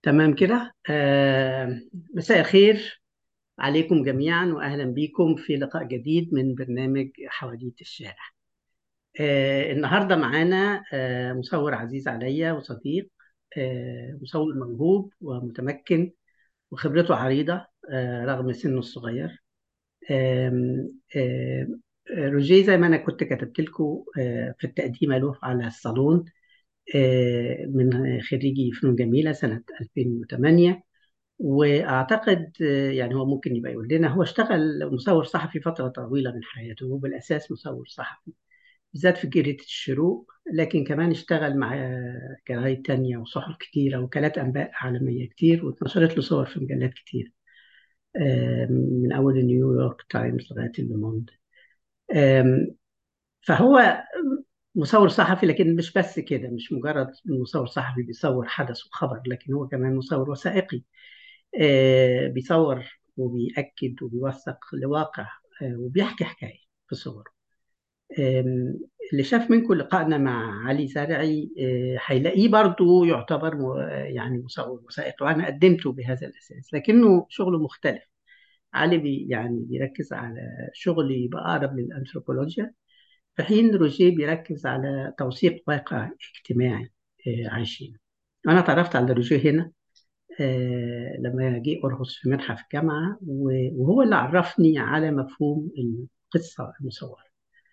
تمام كده آه، مساء الخير عليكم جميعا وأهلا بكم في لقاء جديد من برنامج حواديت الشارع آه، النهاردة معانا آه، مصور عزيز عليا وصديق آه، مصور موهوب ومتمكن وخبرته عريضة آه، رغم سنه الصغير آم، آم، روجيه زي ما أنا كنت كتبت لكم آه، في التقديمة له على الصالون آه، من خريجي فنون جميلة سنة 2008 واعتقد آه، يعني هو ممكن يبقى يقول لنا هو اشتغل مصور صحفي فتره طويله من حياته هو بالاساس مصور صحفي بالذات في جريده الشروق لكن كمان اشتغل مع آه، جرايد تانية وصحف كتيرة وكالات أنباء عالمية كتير واتنشرت له صور في مجلات كتير آه، من أول نيويورك تايمز لغاية الليموند آم، فهو مصور صحفي لكن مش بس كده مش مجرد مصور صحفي بيصور حدث وخبر لكن هو كمان مصور وثائقي آه، بيصور وبيأكد وبيوثق لواقع آه، وبيحكي حكاية في صوره آم، اللي شاف منكم لقائنا مع علي زرعي آه، هيلاقيه برضو يعتبر م- يعني مصور وثائقي وأنا قدمته بهذا الأساس لكنه شغله مختلف علي بي يعني بيركز على شغل يبقى أقرب للأنثروبولوجيا في حين روجيه بيركز على توثيق واقع اجتماعي آه، عايشين أنا تعرفت على روجيه هنا آه، لما جه أرقص في منحة في الجامعة و- وهو اللي عرفني على مفهوم القصة المصورة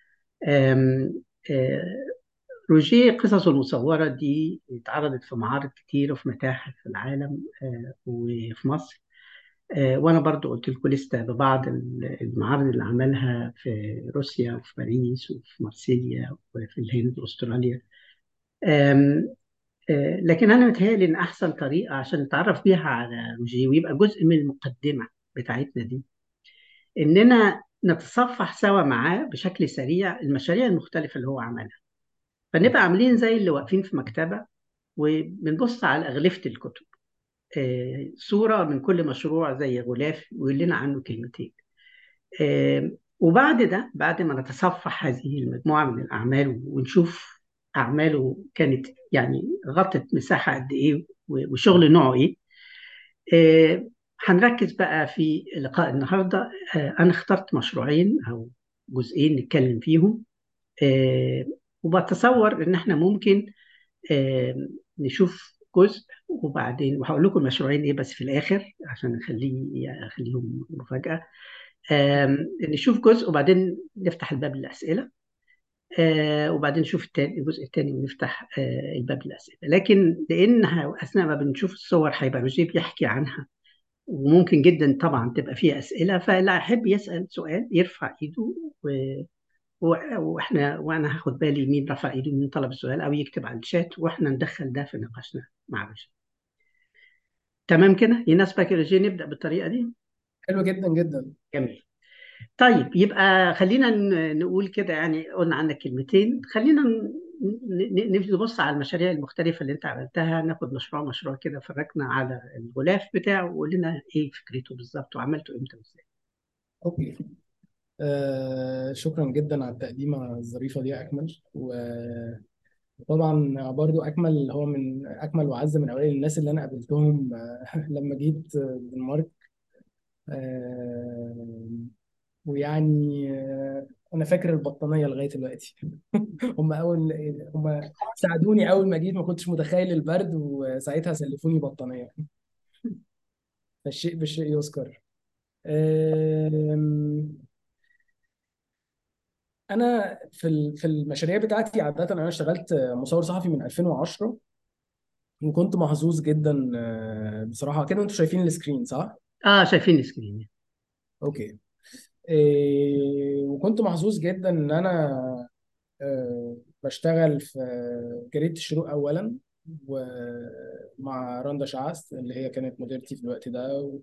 آم، آه، روجيه قصصه المصورة دي اتعرضت في معارض كتير وفي متاحف في العالم آه، وفي مصر آه، وأنا برضو قلت لكم لسه ببعض المعارض اللي عملها في روسيا وفي باريس وفي مارسيليا وفي الهند وأستراليا آم، آه، لكن انا متهيألي ان احسن طريقه عشان نتعرف بيها على روجيه ويبقى جزء من المقدمه بتاعتنا دي اننا نتصفح سوا معاه بشكل سريع المشاريع المختلفه اللي هو عملها فنبقى عاملين زي اللي واقفين في مكتبه وبنبص على اغلفه الكتب آه، صوره من كل مشروع زي غلاف ويقول لنا عنه كلمتين آه، وبعد ده بعد ما نتصفح هذه المجموعه من الاعمال ونشوف اعماله كانت يعني غطت مساحه قد ايه وشغل نوعه ايه آه، هنركز بقى في لقاء النهارده آه، انا اخترت مشروعين او جزئين نتكلم فيهم آه، وبتصور ان احنا ممكن آه، نشوف جزء وبعدين وهقول لكم المشروعين ايه بس في الاخر عشان اخليه اخليهم مفاجأة آم، نشوف جزء وبعدين نفتح الباب للأسئلة آه، وبعدين نشوف التاني الجزء الثاني ونفتح آه، الباب للأسئلة لكن لأنها أثناء ما بنشوف الصور هيبقى روجيه بيحكي عنها وممكن جدا طبعا تبقى فيها أسئلة فاللي يحب يسأل سؤال يرفع إيده و... و... وإحنا وأنا هاخد بالي مين رفع إيده ومين طلب السؤال أو يكتب على الشات وإحنا ندخل ده في نقاشنا مع روجيه تمام كده يناسبك يا روجيه نبدأ بالطريقة دي حلو جدا جدا جميل طيب يبقى خلينا ن- نقول كده يعني قلنا عنك كلمتين خلينا ن- ن- ن- نبص على المشاريع المختلفة اللي انت عملتها ناخد مشروع مشروع كده فرجنا على الغلاف بتاعه وقول لنا ايه فكرته بالظبط وعملته امتى وازاي اوكي آه شكرا جدا على التقديمه الظريفه دي يا اكمل وطبعا برضو اكمل هو من اكمل وعز من اوائل الناس اللي انا قابلتهم آه لما جيت الدنمارك آه ويعني آه انا فاكر البطانيه لغايه دلوقتي هم اول هم ساعدوني اول ما جيت ما كنتش متخيل البرد وساعتها سلفوني بطانيه فالشيء بالشيء يذكر آم، انا في ال- في المشاريع بتاعتي عاده انا اشتغلت مصور صحفي من 2010 وكنت محظوظ جدا آه، بصراحه كده انتوا شايفين السكرين صح اه شايفين السكرين اوكي إيه وكنت محظوظ جدا ان انا آه، بشتغل في جريدة الشروق اولا ومع رندا شعث اللي هي كانت مديرتي في الوقت ده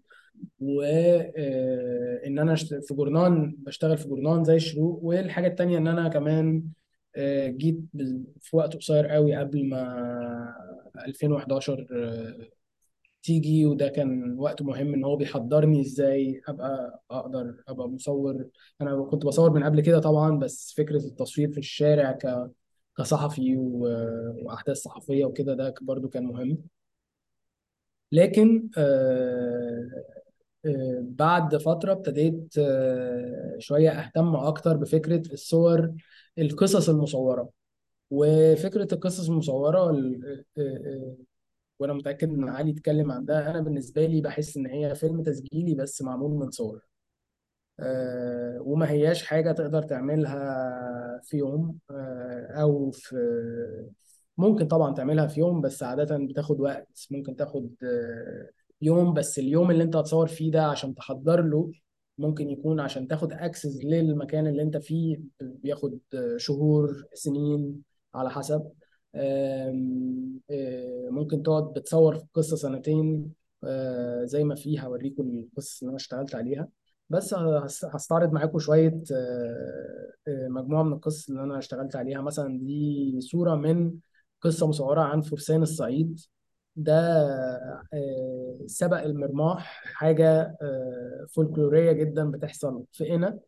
وان انا أشت- في جورنان بشتغل في جورنان زي الشروق والحاجه التانيه ان انا كمان آه، جيت بال- في وقت قصير قوي قبل ما 2011 آه، تيجي وده كان وقت مهم ان هو بيحضرني ازاي ابقى اقدر ابقى مصور انا كنت بصور من قبل كده طبعا بس فكره التصوير في الشارع ك كصحفي و- واحداث صحفيه وكده ده برضو كان مهم لكن آه، آه، بعد فترة ابتديت آه، شوية أهتم أكتر بفكرة الصور القصص المصورة وفكرة القصص المصورة ال- آه، آه، وأنا متأكد إن علي اتكلم عن ده أنا بالنسبة لي بحس إن هي فيلم تسجيلي بس معمول من صور آه، وما هياش حاجة تقدر تعملها في يوم آه، أو في ممكن طبعا تعملها في يوم بس عادة بتاخد وقت ممكن تاخد آه، يوم بس اليوم اللي انت هتصور فيه ده عشان تحضر له ممكن يكون عشان تاخد اكسس للمكان اللي انت فيه بياخد آه، شهور سنين على حسب آم، آه، ممكن تقعد بتصور في القصة سنتين آه، زي ما فيه هوريكم القصص اللي انا اشتغلت عليها بس هس- هستعرض معاكم شوية آه، آه، مجموعة من القصص اللي أنا اشتغلت عليها مثلا دي صورة من قصة مصورة عن فرسان الصعيد ده آه، سبق المرماح حاجة آه، فولكلورية جدا بتحصل في قنا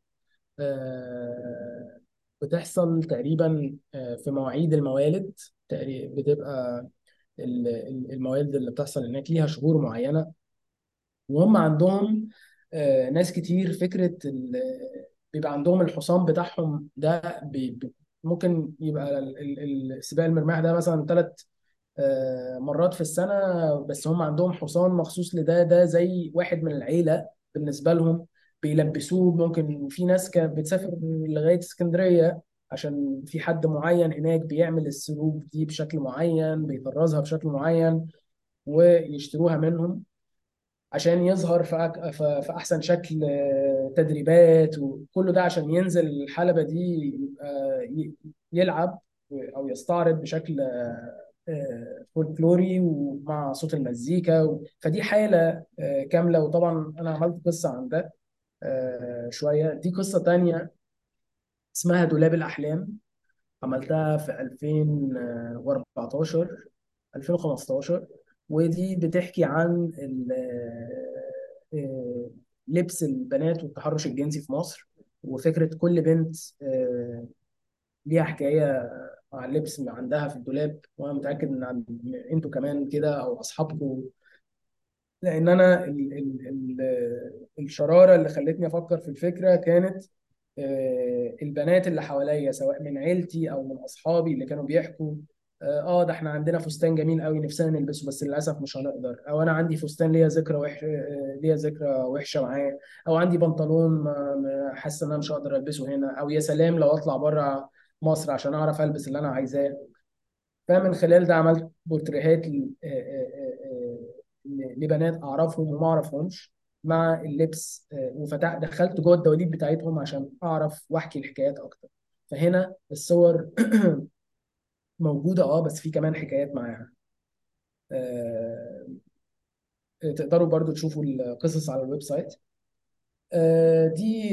آه، بتحصل تقريبا آه، في مواعيد الموالد تقريبا بتبقى ال- ال- الموالد اللي بتحصل هناك ليها شهور معينة وهم عندهم آه، ناس كتير فكرة ال- بيبقى عندهم الحصان بتاعهم ده بي بي- ممكن يبقى ال- ال- السباق المرماح ده مثلا ثلاث مرات في السنة بس هم عندهم حصان مخصوص لده ده زي واحد من العيلة بالنسبة لهم بيلبسوه ممكن في ناس كانت بتسافر لغاية اسكندرية عشان في حد معين هناك بيعمل السلوك دي بشكل معين بيطرزها بشكل معين ويشتروها منهم عشان يظهر في أك- في في احسن شكل آه، تدريبات وكله ده عشان ينزل الحلبة دي يبقى ي- يلعب او يستعرض بشكل آه، آه، فولكلوري ومع صوت المزيكا و- فدي حالة آه، كاملة وطبعا انا عملت قصة عن ده آه، شوية دي قصة تانية اسمها دولاب الأحلام عملتها في 2014 2015 ودي بتحكي عن ال- آه، لبس البنات والتحرش الجنسي في مصر وفكرة كل بنت آه، ليها حكاية مع اللبس اللي عندها في الدولاب وأنا متأكد إن عند- أنتوا كمان كده أو أصحابكم لان انا ال ال ال الشراره اللي خلتني افكر في الفكره كانت آه، البنات اللي حواليا سواء من عيلتي او من اصحابي اللي كانوا بيحكوا اه آه، ده احنا عندنا فستان جميل قوي نفسنا نلبسه بس للاسف مش هنقدر او انا عندي فستان ليا ذكرى وحشه ليا ذكرى وحشه معاه او عندي بنطلون ما- ما- حاسه ان انا مش هقدر البسه هنا او يا سلام لو اطلع بره مصر عشان اعرف البس اللي انا عايزاه فمن خلال ده عملت بورتريهات ل- آه، آه، آه، آه، لبنات اعرفهم وما اعرفهمش مع اللبس آه، وفتح دخلت جوه الدواليب بتاعتهم عشان اعرف واحكي الحكايات اكتر فهنا الصور موجوده اه بس في كمان حكايات معاها آه، تقدروا برضو تشوفوا القصص على الويب سايت آه، دي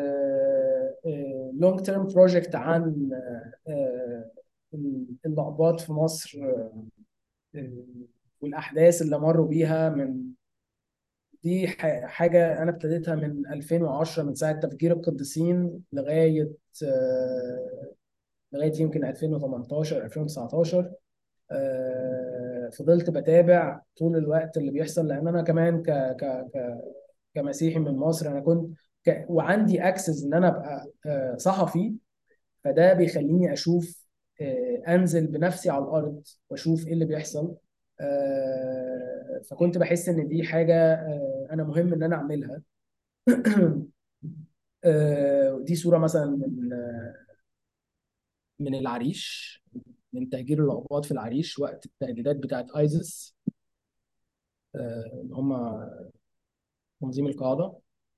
لونج تيرم بروجكت عن آه، آه، الضباط في مصر آه، والاحداث اللي مروا بيها من دي ح- حاجه انا ابتديتها من 2010 من ساعه تفجير القديسين لغايه آه، لغايه يمكن 2018 2019 آه، فضلت بتابع طول الوقت اللي بيحصل لان انا كمان ك ك ك كمسيحي من مصر انا كنت ك وعندي اكسس ان انا ابقى آه، صحفي فده بيخليني اشوف آه، انزل بنفسي على الارض واشوف ايه اللي بيحصل آه، فكنت بحس ان دي حاجه آه، انا مهم ان انا اعملها آه، دي صوره مثلا من آه، من العريش من تهجير العقوبات في العريش وقت التهديدات بتاعت ايزس آه، اللي هم تنظيم القاعده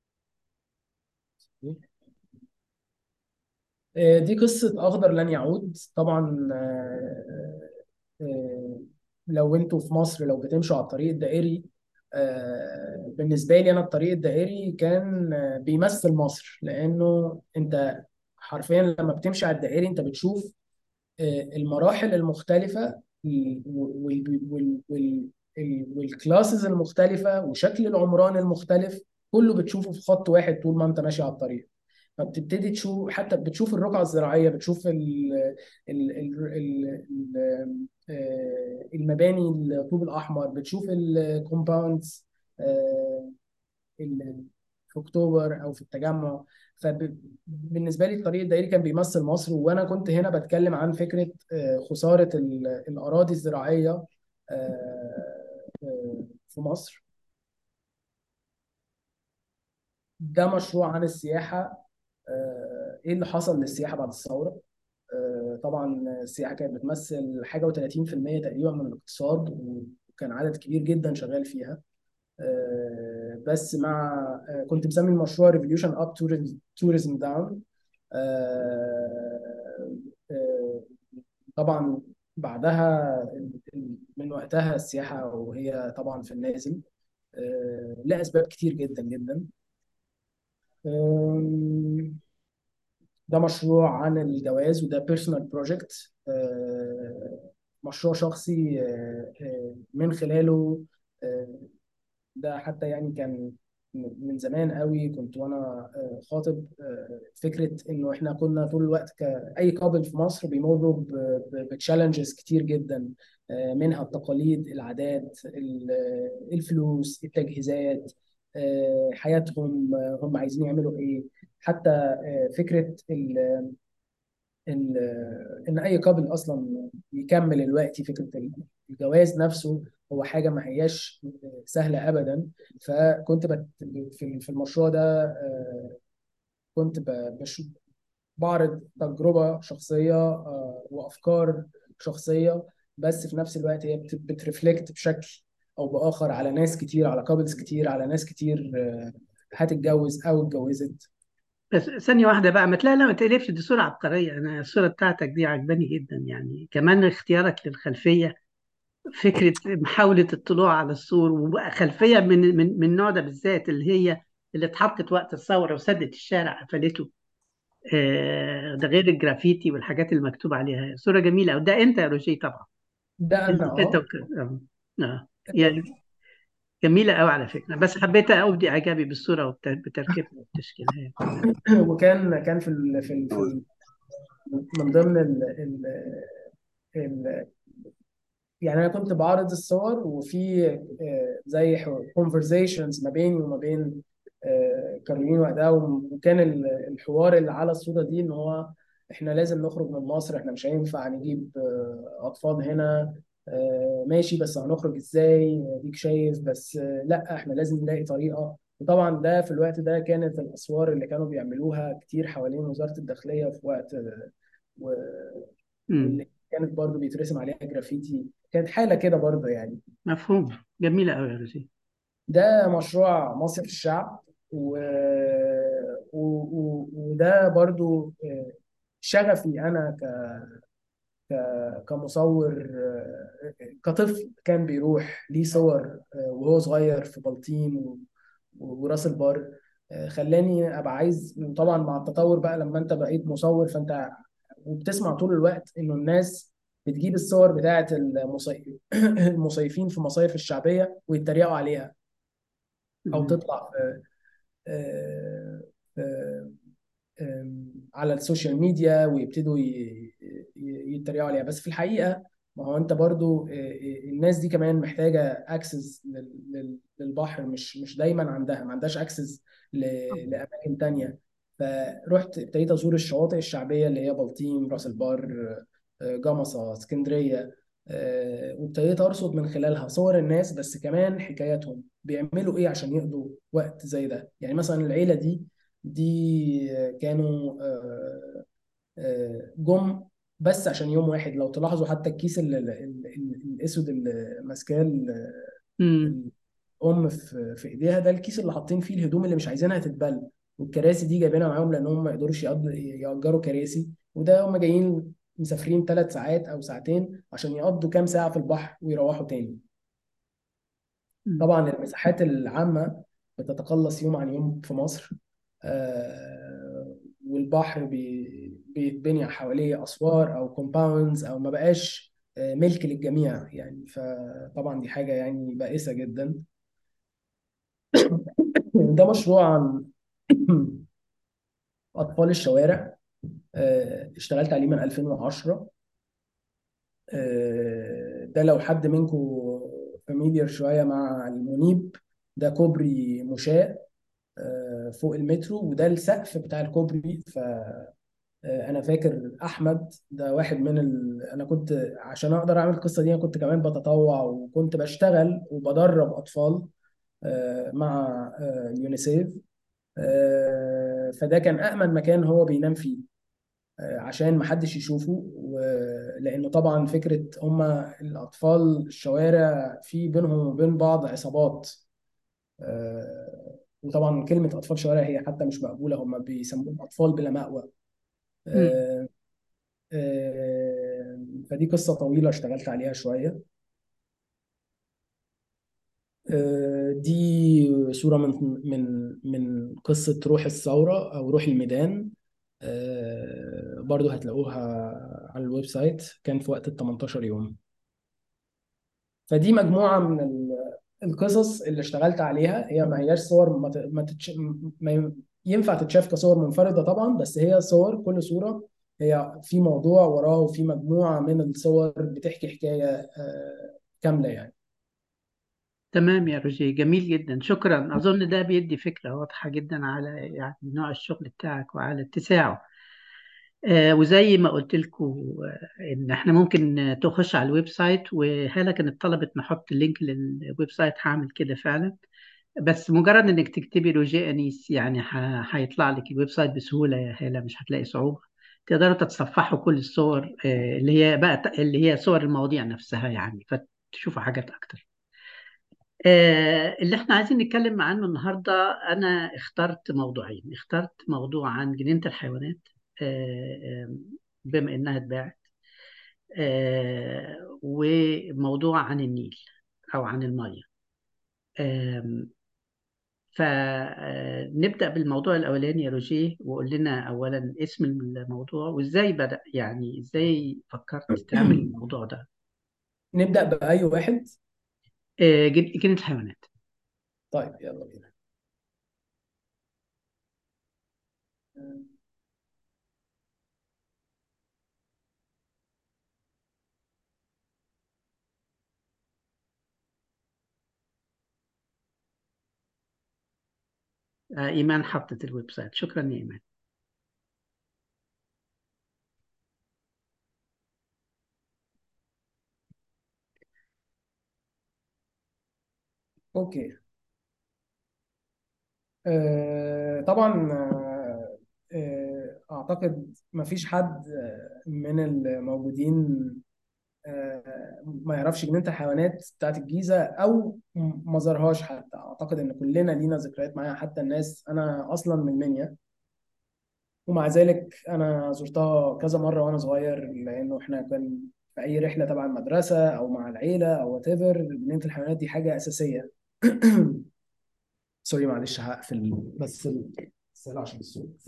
آه، دي قصة أخضر لن يعود طبعا آه، آه، لو انتوا في مصر لو بتمشوا على الطريق الدائري آه، بالنسبة لي أنا الطريق الدائري كان آه، بيمثل مصر لأنه أنت حرفيا لما بتمشي على الدائري أنت بتشوف آه، المراحل المختلفة والكلاسز المختلفة وشكل العمران المختلف كله بتشوفه في خط واحد طول ما أنت ماشي على الطريق فبتبتدي تشوف حتى بتشوف الرقعة الزراعية بتشوف ال ال ال ال آه، المباني الطوب الأحمر بتشوف الكومباوندز في أكتوبر أو في التجمع فبالنسبة لي الطريق الدائري كان بيمثل مصر وأنا كنت هنا بتكلم عن فكرة آه، خسارة ال- الأراضي الزراعية آه، آه، في مصر ده مشروع عن السياحة آه، ايه اللي حصل للسياحه بعد الثوره آه، طبعا السياحه كانت بتمثل حاجه و30% تقريبا من الاقتصاد وكان عدد كبير جدا شغال فيها آه، بس مع آه، كنت مسمي المشروع ريفوليوشن اب توريزم داون طبعا بعدها ال- ال- من وقتها السياحه وهي طبعا في النازل آه، لاسباب كتير جدا جدا آم، ده مشروع عن الجواز وده بيرسونال بروجكت مشروع شخصي آه، آه، من خلاله آه، ده حتى يعني كان من زمان قوي كنت وانا آه، خاطب آه، فكره انه احنا كنا طول الوقت كاي كابل في مصر بيمروا بتشالنجز كتير جدا آه، منها التقاليد العادات ال- الفلوس التجهيزات آه، حياتهم آه، هم عايزين يعملوا ايه حتى آه، فكره ال- ال- ان اي كابل اصلا يكمل الوقت فكره الجواز نفسه هو حاجه ما هياش سهله ابدا فكنت بت في في المشروع ده آه، كنت ب- بش- بعرض تجربه شخصيه آه، وافكار شخصيه بس في نفس الوقت هي بت- بترفلكت بشكل او باخر على ناس كتير على كابلز كتير على ناس كتير آه، هتتجوز او اتجوزت بس ثانية واحدة بقى ما تلاقي لا ما تقلبش دي صورة عبقرية أنا الصورة بتاعتك دي عجباني جدا يعني كمان اختيارك للخلفية فكرة محاولة الطلوع على السور وبقى خلفية من من من النوع ده بالذات اللي هي اللي اتحطت وقت الثورة وسدت الشارع قفلته آه، ده غير الجرافيتي والحاجات اللي مكتوب عليها صورة جميلة وده أنت يا روجيه طبعا ده أنت انا أنت اه وك... آه. آه. يعني جميلة قوي على فكرة بس حبيت أبدي إعجابي بالصورة وبت- بتركيبها وتشكيلها كلها وكان كان في ال في ال في ال من ضمن ال ال ال يعني انا كنت بعرض الصور وفي آه، زي conversations ما بيني وما بين آه، كارولين وقتها وكان ال- الحوار اللي على الصورة دي ان هو احنا لازم نخرج من مصر احنا مش هينفع نجيب آه، اطفال هنا آه، ماشي بس هنخرج ازاي ديك شايف بس آه، لا احنا لازم نلاقي طريقة وطبعا ده في الوقت ده كانت الاسوار اللي كانوا بيعملوها كتير حوالين وزارة الداخلية في وقت آه، و- مم. واللي كانت برضو بيترسم عليها جرافيتي كانت حالة كده برضو يعني مفهوم جميلة قوي يا روجيه ده مشروع مصيف الشعب و... و... و... وده برضو آه، شغفي أنا ك... ك... كمصور آه، كطفل كان بيروح ليه صور آه، وهو صغير في بلطيم و... وراس البر آه، خلاني ابقى عايز وطبعا مع التطور بقى لما انت بقيت مصور فانت وبتسمع طول الوقت انه الناس بتجيب الصور بتاعت المصيف المصيفين في مصايف الشعبيه ويتريقوا عليها او مم. تطلع في آه، آه، آم، على السوشيال ميديا ويبتدوا ي- ي- يتريقوا عليها بس في الحقيقة ما هو انت برضو آه، آه، الناس دي كمان محتاجة اكسس للبحر مش مش دايما عندها ما عندهاش اكسس لأماكن تانية فرحت ابتديت ازور الشواطئ الشعبية اللي هي بلطيم راس البر آه، جمصة اسكندرية آه، وابتديت ارصد من خلالها صور الناس بس كمان حكاياتهم بيعملوا ايه عشان يقضوا وقت زي ده يعني مثلا العيلة دي دي كانوا آه، آه، جم بس عشان يوم واحد لو تلاحظوا حتى الكيس ال- ال- ال- الاسود اللي ماسكاه ال- مم. الام في في ايديها ده الكيس اللي حاطين فيه الهدوم اللي مش عايزينها تتبل والكراسي دي جايبينها معاهم لانهم ما يقدروش يقضوا- يأجروا كراسي وده هم جايين مسافرين ثلاث ساعات او ساعتين عشان يقضوا كام ساعة في البحر ويروحوا تاني مم. طبعا المساحات العامة بتتقلص يوم عن يوم في مصر آه، والبحر بي- بيتبني حواليه أسوار أو كومباوندز أو ما بقاش آه، ملك للجميع يعني فطبعا دي حاجة يعني بائسة جدا ده مشروع عن اطفال الشوارع آه، اشتغلت عليه من 2010 آه، ده لو حد منكم فاميليار شويه مع المنيب ده كوبري مشاة آه، فوق المترو وده السقف بتاع الكوبري ف آه، انا فاكر احمد ده واحد من ال... انا كنت عشان اقدر اعمل القصه دي انا كنت كمان بتطوع وكنت بشتغل وبدرب اطفال آه، مع آه، اليونيسيف آه، فده كان امن مكان هو بينام فيه آه، عشان محدش يشوفه و- لانه طبعا فكره هما الاطفال الشوارع في بينهم وبين بعض عصابات آه، وطبعا كلمه اطفال شوارع هي حتى مش مقبوله هم بيسموهم اطفال بلا مأوى مم. آه، آه، فدي قصة طويلة اشتغلت عليها شوية آه، دي صورة من من من قصة روح الثورة أو روح الميدان آه، برضو هتلاقوها على الويب سايت كان في وقت ال 18 يوم فدي مجموعة من ال- القصص اللي اشتغلت عليها هي ما هياش صور ما ت- ما تتش... ما ي- ينفع تتشاف كصور منفردة طبعا بس هي صور كل صورة هي في موضوع وراه وفي مجموعة من الصور بتحكي حكاية آه، كاملة يعني تمام يا روجي جميل جدا شكرا أظن ده بيدي فكرة واضحة جدا على يعني نوع الشغل بتاعك وعلى اتساعه آه، وزي ما قلت لكم آه، ان احنا ممكن آه، تخش على الويب سايت وهالة كانت طلبت نحط اللينك للويب سايت هعمل كده فعلا بس مجرد انك تكتبي روجيه انيس يعني ه- هيطلع لك الويب سايت بسهولة يا هالة مش هتلاقي صعوبة تقدروا تتصفحوا كل الصور آه، اللي هي بقى اللي هي صور المواضيع نفسها يعني فتشوفوا حاجات اكتر آه، اللي احنا عايزين نتكلم عنه النهارده انا اخترت موضوعين اخترت موضوع عن جنينة الحيوانات آه، آه، بما انها اتباعت آه، وموضوع عن النيل او عن المية آم، فنبدأ بالموضوع الأولاني يا روجيه وقول لنا أولا اسم الموضوع وإزاي بدأ يعني إزاي فكرت تعمل الموضوع ده نبدأ بأي واحد آه، جن- جنينة الحيوانات طيب يلا بينا آه، إيمان حطت الويب سايت شكرا يا إيمان اوكي آه، طبعا آه، آه، اعتقد ما فيش حد آه، من الموجودين آه، ما يعرفش جنينة الحيوانات بتاعت الجيزة او ما زارهاش حتى اعتقد ان كلنا لينا ذكريات معاها حتى الناس انا اصلا من منيا ومع ذلك انا زرتها كذا مرة وانا صغير لانه احنا كان في اي رحلة تبع المدرسة او مع العيلة او وات ايفر جنينة الحيوانات دي حاجة اساسية سوري معلش هقفل بس السؤال عشان الصوت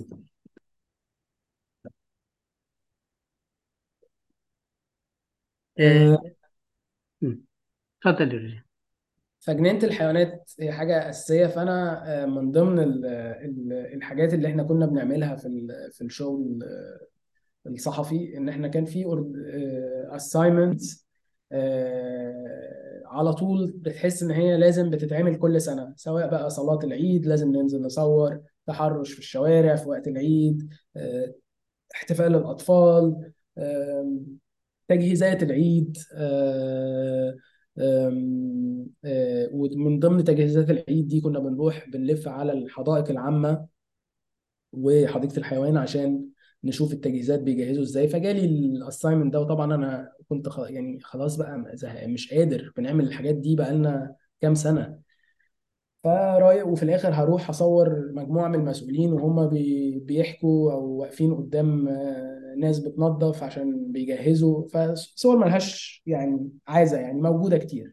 آه، آه، مم. اتفضل يا روجيه فجنينة الحيوانات هي حاجة أساسية فأنا آه، من ضمن ال- ال- الحاجات اللي إحنا كنا بنعملها في ال- في الشغل آه، الصحفي إن إحنا كان في assignments آه، على طول بتحس إن هي لازم بتتعمل كل سنة سواء بقى صلاة العيد لازم ننزل نصور تحرش في الشوارع في وقت العيد آه، احتفال الأطفال آم، تجهيزات العيد آه، آم، آه، ومن ضمن تجهيزات العيد دي كنا بنروح بنلف على الحدائق العامة وحديقة الحيوان عشان نشوف التجهيزات بيجهزوا ازاي فجالي الاساينمنت ده وطبعا انا كنت خ... يعني خلاص بقى زهق مش قادر بنعمل الحاجات دي بقى لنا كام سنة فرايق وفي الاخر هروح اصور مجموعه من المسؤولين وهم بي بيحكوا او واقفين قدام آه، ناس بتنظف عشان بيجهزوا فصور ملهاش يعني عايزه يعني موجوده كتير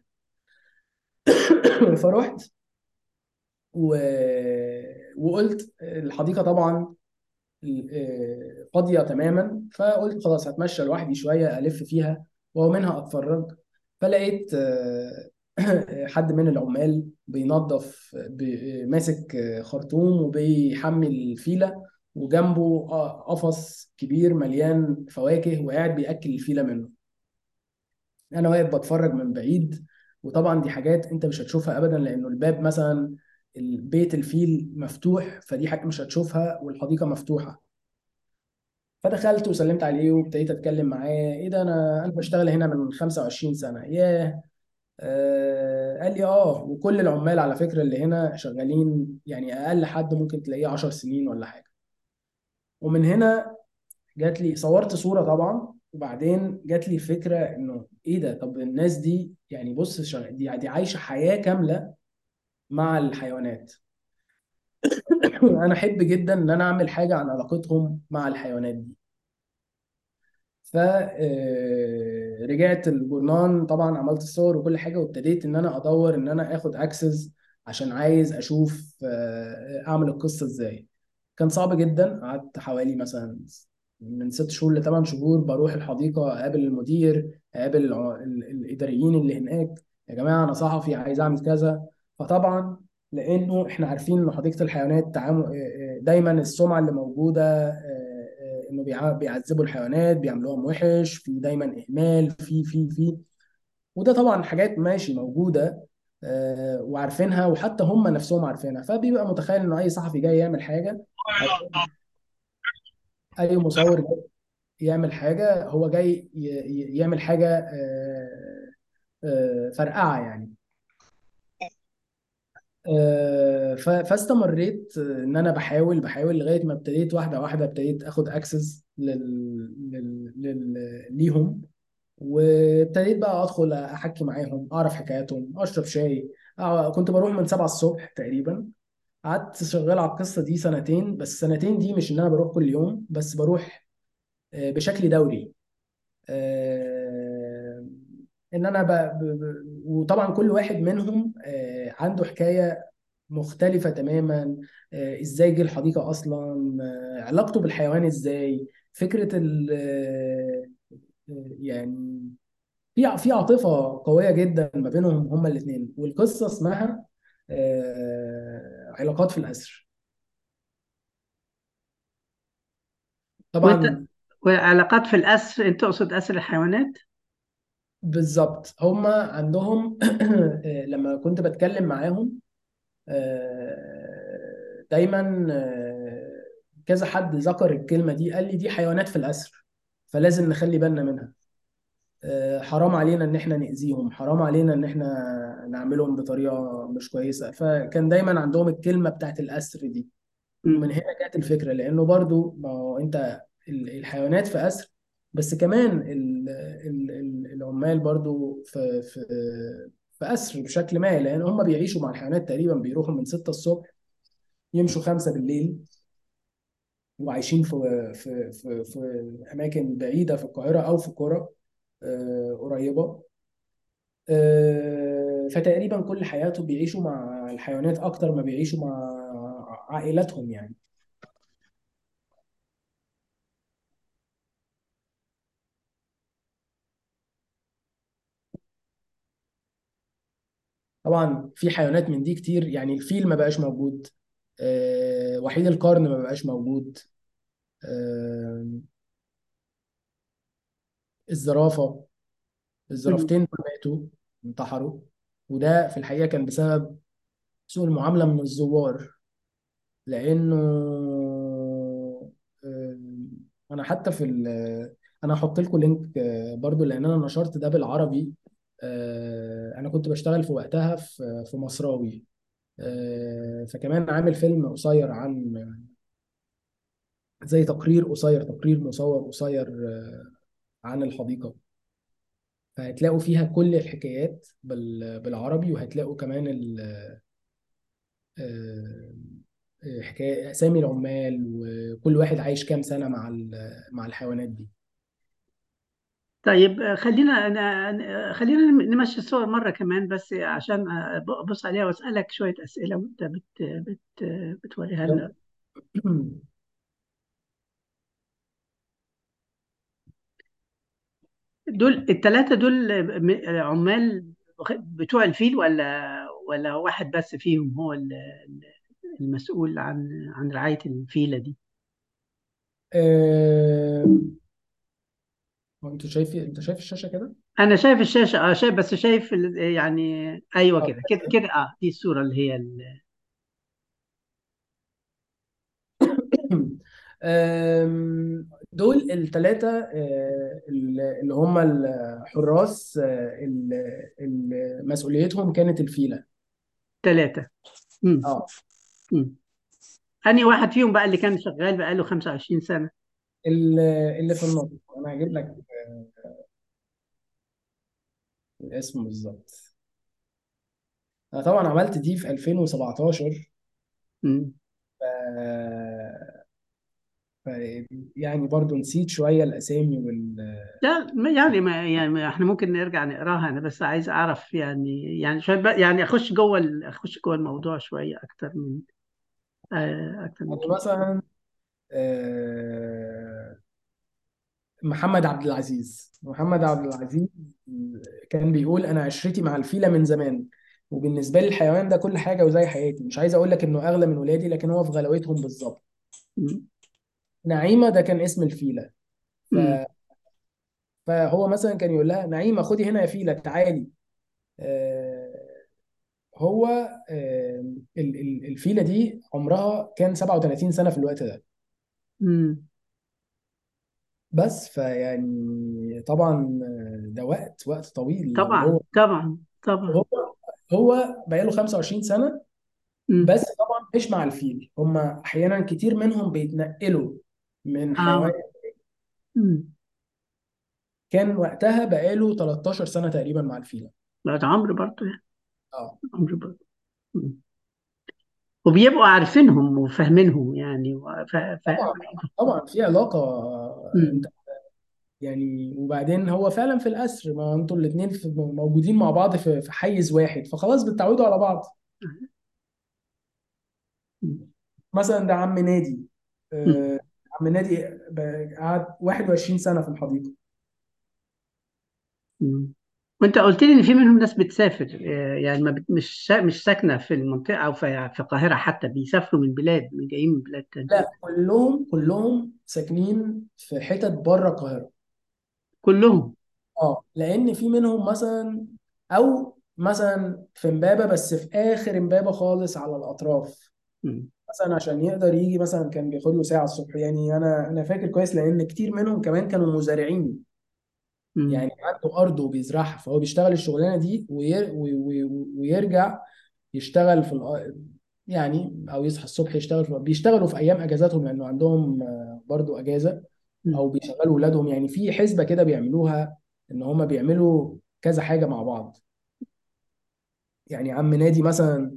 فروحت و... وقلت الحديقه طبعا آه، فاضيه تماما فقلت خلاص هتمشى لوحدي شويه الف فيها ومنها اتفرج فلقيت آه، حد من العمال بينظف ب- ماسك خرطوم وبيحمل الفيله وجنبه آه، قفص كبير مليان فواكه وقاعد بياكل الفيله منه انا واقف بتفرج من بعيد وطبعا دي حاجات انت مش هتشوفها ابدا لانه الباب مثلا البيت الفيل مفتوح فدي حاجه مش هتشوفها والحديقه مفتوحه فدخلت وسلمت عليه وابتديت اتكلم معاه ايه ده انا انا بشتغل هنا من 25 سنه ياه آه قال لي اه وكل العمال على فكره اللي هنا شغالين يعني اقل حد ممكن تلاقيه 10 سنين ولا حاجه ومن هنا جات لي صورت صوره طبعا وبعدين جات لي فكره انه ايه ده طب الناس دي يعني بص شغ- دي دي عايشه حياه كامله مع الحيوانات انا احب جدا ان انا اعمل حاجه عن علاقتهم مع الحيوانات دي فرجعت الجورنان طبعا عملت الصور وكل حاجه وابتديت ان انا ادور ان انا اخد اكسس عشان عايز اشوف آه، اعمل القصه ازاي كان صعب جدا قعدت حوالي مثلا من ست شهور لثمان شهور بروح الحديقه اقابل المدير اقابل الع- ال- الاداريين اللي هناك يا جماعه انا صحفي عايز اعمل كذا فطبعا لانه احنا عارفين ان حديقه الحيوانات تعامل آه، آه، دايما السمعه اللي موجوده آه، آه، انه بيع- بيعذبوا الحيوانات بيعملوهم وحش في دايما اهمال في في في وده طبعا حاجات ماشي موجوده آه، وعارفينها وحتى هم نفسهم عارفينها فبيبقى متخيل انه اي صحفي جاي يعمل حاجه او اي مصور جاي يعمل حاجه هو جاي ي- ي- يعمل حاجه آه، آه، فرقعه يعني آه، ف- فاستمريت آه، ان انا بحاول بحاول لغايه ما ابتديت واحده واحده ابتديت اخد اكسس لل... لل... لل... ليهم وابتديت بقى ادخل احكي معاهم اعرف حكاياتهم اشرب شاي آه، كنت بروح من 7 الصبح تقريبا قعدت شغال على القصه دي سنتين بس سنتين دي مش ان انا بروح كل يوم بس بروح آه، بشكل دوري آه، ان انا ب... ب... ب... وطبعا كل واحد منهم آه، عنده حكايه مختلفه تماما آه، ازاي جه الحديقه اصلا آه، علاقته بالحيوان ازاي فكره ال... آه، يعني في في عاطفه قويه جدا ما بينهم هما الاثنين والقصه اسمها آه، علاقات في الاسر وانت طبعا وعلاقات في الأسر أنت تقصد أسر الحيوانات؟ بالظبط هما عندهم آه، لما كنت بتكلم معاهم آه، دايما آه، كذا حد ذكر الكلمة دي قال لي دي حيوانات في الأسر فلازم نخلي بالنا منها آه، حرام علينا ان احنا نأذيهم حرام علينا ان احنا نعملهم بطريقة مش كويسة فكان دايما عندهم الكلمة بتاعت الأسر دي ومن مم. هنا جت الفكرة لأنه برضو ما هو أنت ال- الحيوانات في أسر بس كمان ال- ال- ال- العمال برضو في في في أسر بشكل ما لأن هم بيعيشوا مع الحيوانات تقريبا بيروحوا من 6 الصبح يمشوا 5 بالليل وعايشين في في في في أماكن بعيدة في القاهرة أو في قرى آه، قريبة آه، فتقريبا كل حياته بيعيشوا مع الحيوانات أكتر ما بيعيشوا مع عائلاتهم يعني طبعا في حيوانات من دي كتير يعني الفيل ما بقاش موجود آه، وحيد القرن ما بقاش موجود آه، الزرافة مم. الزرافتين دول ماتوا انتحروا وده في الحقيقة كان بسبب سوء المعاملة من الزوار لأنه آه، أنا حتى في ال- أنا هحط لكم لينك آه، برضو لأن أنا نشرت ده بالعربي آه، أنا كنت بشتغل في وقتها في في مصراوي آه، فكمان عامل فيلم قصير عن زي تقرير قصير تقرير مصور قصير آه، عن الحديقة فهتلاقوا فيها كل الحكايات بال- بالعربي وهتلاقوا كمان ال- آه، آه، حكاية أسامي العمال وكل واحد عايش كام سنة مع ال- مع الحيوانات دي طيب آه، خلينا أنا- خلينا نمشي الصور مرة كمان بس عشان أبص عليها وأسألك شوية أسئلة وأنت بت بت بتوريها لنا دول الثلاثة دول م- عمال بتوع الفيل ولا ولا واحد بس فيهم هو ال- المسؤول عن عن رعاية الفيلة دي آه، هو انت شايف انت شايف الشاشه كده انا شايف الشاشه اه شايف بس شايف ال- يعني ايوه اه كده كده كده اه دي الصوره اللي هي ال... آم، دول الثلاثه اللي هم الحراس آه، اللي اللي مسؤوليتهم كانت الفيله ثلاثه امم اه امم انهي واحد فيهم بقى اللي كان شغال بقى له 25 سنه اللي اللي في النص انا هجيب لك الاسم بالظبط انا طبعا عملت دي في 2017 امم ف... ف... يعني برضو نسيت شويه الاسامي وال لا ما- يعني ما يعني ما احنا ممكن نرجع نقراها انا بس عايز اعرف يعني يعني شويه بقى يعني اخش جوه ال- اخش جوه الموضوع شويه اكتر من آه اكتر من يعني كده مثلا آه، محمد عبد العزيز محمد عبد العزيز كان بيقول انا عشرتي مع الفيله من زمان وبالنسبه لي الحيوان ده كل حاجه وزي حياتي مش عايز اقول لك انه اغلى من ولادي لكن هو في غلاوتهم بالظبط امم نعيمه ده كان اسم الفيله ف... امم فهو مثلا كان يقول لها نعيمه خدي هنا يا فيله تعالي آه، هو آه، ال- ال- الفيله دي عمرها كان 37 سنه في الوقت ده امم بس فيعني طبعا آه، ده وقت وقت طويل لو طبعا هو طبعا طبعا هو هو بقاله 25 سنه امم بس طبعا مش مع الفيل هم احيانا كتير منهم بيتنقلوا من حيوان اه امم كان وقتها بقاله 13 سنه تقريبا مع الفيله لا ده عمرو برضه يعني اه عمرو برضه مم. وبيبقوا عارفينهم وفاهمينهم يعني و... ف... ف... طبعا طبعا في علاقه آه، انت مم. يعني وبعدين هو فعلا في الاسر ما انتوا الاثنين موجودين مع بعض في في حيز واحد فخلاص بتتعودوا على بعض مم. مثلا ده عم نادي مم. آه، عم نادي ب- قعد 21 سنه في الحديقه مم. وانت قلت لي ان في منهم ناس بتسافر آه، يعني ما بت... مش سا... مش ساكنه في المنطقه او في في القاهره حتى بيسافروا من بلاد من جايين من بلاد تانية لا كلهم كلهم ساكنين في حتت بره القاهره كلهم اه لان في منهم مثلا او مثلا في امبابه بس في اخر امبابه خالص على الاطراف مم. مثلا عشان يقدر يجي مثلا كان بياخد له ساعه الصبح يعني انا انا فاكر كويس لان كتير منهم كمان كانوا مزارعين مم. يعني عنده ارض وبيزرعها فهو بيشتغل الشغلانه دي وير وي- وي- ويرجع يشتغل في الأ- يعني او يصحى الصبح يشتغل في بيشتغلوا في ايام اجازاتهم لانه عندهم آه، برضو اجازه مم. او بيشغلوا اولادهم يعني في حسبه كده بيعملوها ان هم بيعملوا كذا حاجه مع بعض يعني عم نادي مثلا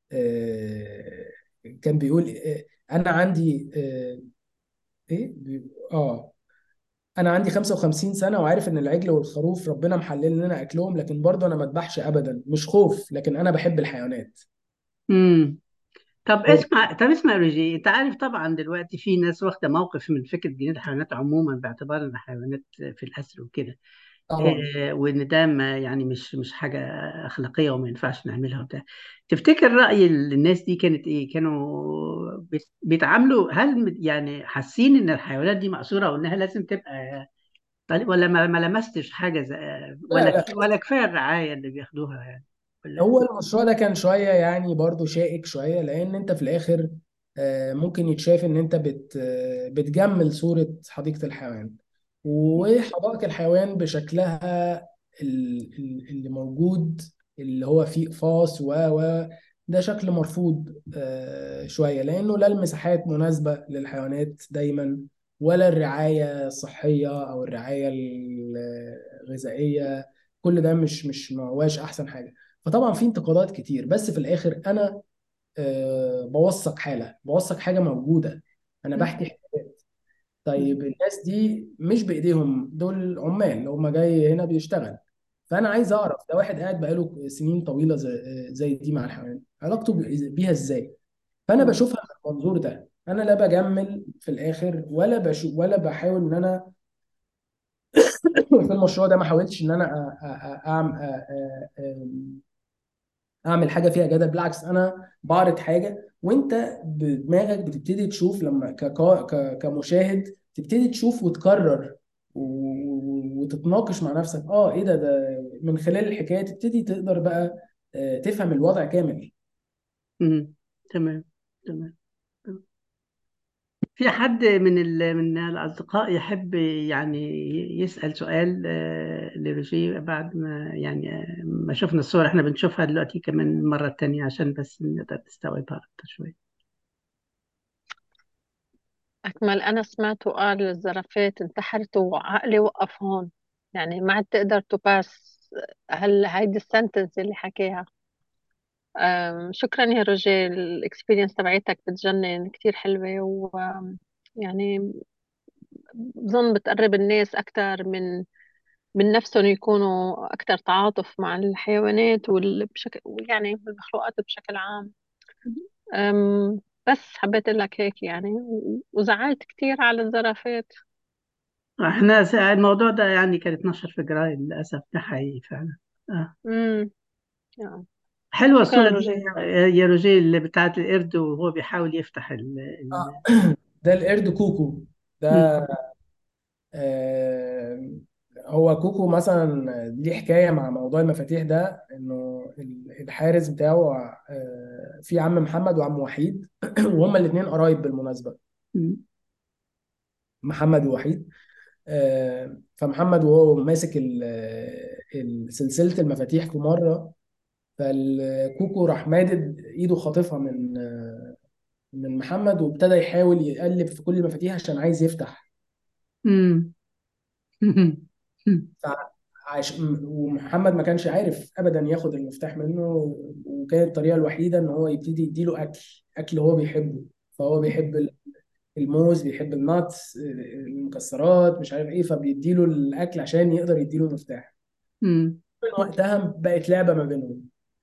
آه، كان بيقول آه، انا عندي آه، ايه بي- اه انا عندي 55 سنه وعارف ان العجل والخروف ربنا محلل لنا اكلهم لكن برضه انا ما اذبحش ابدا مش خوف لكن انا بحب الحيوانات مم. طب هو اسمع طب اسمع يا ريجي انت عارف طبعا دلوقتي في ناس واخده موقف من فكره جنين الحيوانات عموما باعتبار ان الحيوانات في الاسر وكده طبعا آه، وان ده ما يعني مش مش حاجه اخلاقيه وما ينفعش نعملها وبتاع تفتكر راي الناس دي كانت ايه كانوا بيت- بيتعاملوا هل يعني حاسين ان الحيوانات دي مأسوره وانها لازم تبقى طيب ولا ما ما لمستش حاجه زي لا ولا لا ولا كفايه الرعايه اللي بياخدوها يعني ولا هو المشروع ده كان شويه يعني برضه شائك شويه لان انت في الاخر آه، ممكن يتشاف ان انت بت آه، بتجمل صوره حديقه الحيوان وحدائق الحيوان بشكلها ال- ال- اللي موجود اللي هو فيه اقفاص و و ده شكل مرفوض آه، شويه لانه لا المساحات مناسبه للحيوانات دايما ولا الرعايه الصحيه او الرعايه الغذائيه كل ده مش مش ما هواش احسن حاجه فطبعا في انتقادات كتير بس في الاخر انا آه، بوثق حاله بوثق حاجه موجوده انا بحكي حكايات طيب الناس دي مش بايديهم دول عمال اللي هم جاي هنا بيشتغل فانا عايز اعرف ده واحد قاعد بقاله سنين طويله زي زي دي مع الحيوان علاقته ب- بيها ازاي فانا بشوفها من المنظور ده انا لا بجمل في الاخر ولا بشوف ولا بحاول ان انا في المشروع ده ما حاولتش ان انا أ- أ- أ- أعمل اعمل حاجه فيها جدل بالعكس انا بعرض حاجه وانت بدماغك بتبتدي تشوف لما كقا- ك- كمشاهد تبتدي تشوف وتكرر و- و- وتتناقش مع نفسك اه ايه ده ده من خلال الحكايه تبتدي تقدر بقى آه، تفهم الوضع كامل مم. تمام تمام في حد من ال... من الأصدقاء يحب يعني يسأل سؤال آه، لروجيه بعد ما يعني آه، ما شفنا الصور احنا بنشوفها دلوقتي كمان مرة تانية عشان بس نقدر نستوعبها أكتر شوية أكمل أنا سمعت وقال الزرافات انتحرت وعقلي وقف هون يعني ما عاد تقدر تباس هل هيدي السنتنس اللي حكيها أم، شكرا يا روجي الاكسبيرينس تبعتك بتجنن كتير حلوة و أم، يعني بظن بتقرب الناس أكثر من من نفسهم يكونوا أكثر تعاطف مع الحيوانات والبشكل يعني المخلوقات بشكل عام أم، بس حبيت أقول لك هيك يعني و- وزعلت كتير على الزرافات احنا س- الموضوع ده يعني كان اتنشر في جرايد للأسف ده حقيقي فعلا آه. امم يعني. حلوة شكرا الصورة دي روجي يا يا روجيه اللي بتاعت القرد وهو بيحاول يفتح ال... ال... آه، ده القرد كوكو مم. ده آه، هو كوكو مثلا ليه حكايه مع موضوع المفاتيح ده انه ال- الحارس بتاعه آه، في عم محمد وعم وحيد وهما الاثنين قرايب بالمناسبه مم. محمد ووحيد آه، فمحمد وهو ماسك ال- ال- سلسله المفاتيح في مره فالكوكو راح مادد ايده خاطفها من آه، من محمد وابتدى يحاول يقلب في كل المفاتيح عشان عايز يفتح مم. عش... ومحمد ما كانش عارف ابدا ياخد المفتاح منه وكانت الطريقه الوحيده ان هو يبتدي يديله اكل اكل هو بيحبه فهو بيحب الموز بيحب الناتس المكسرات مش عارف ايه فبيديله الاكل عشان يقدر يديله المفتاح مم. من وقتها بقت لعبه ما بينهم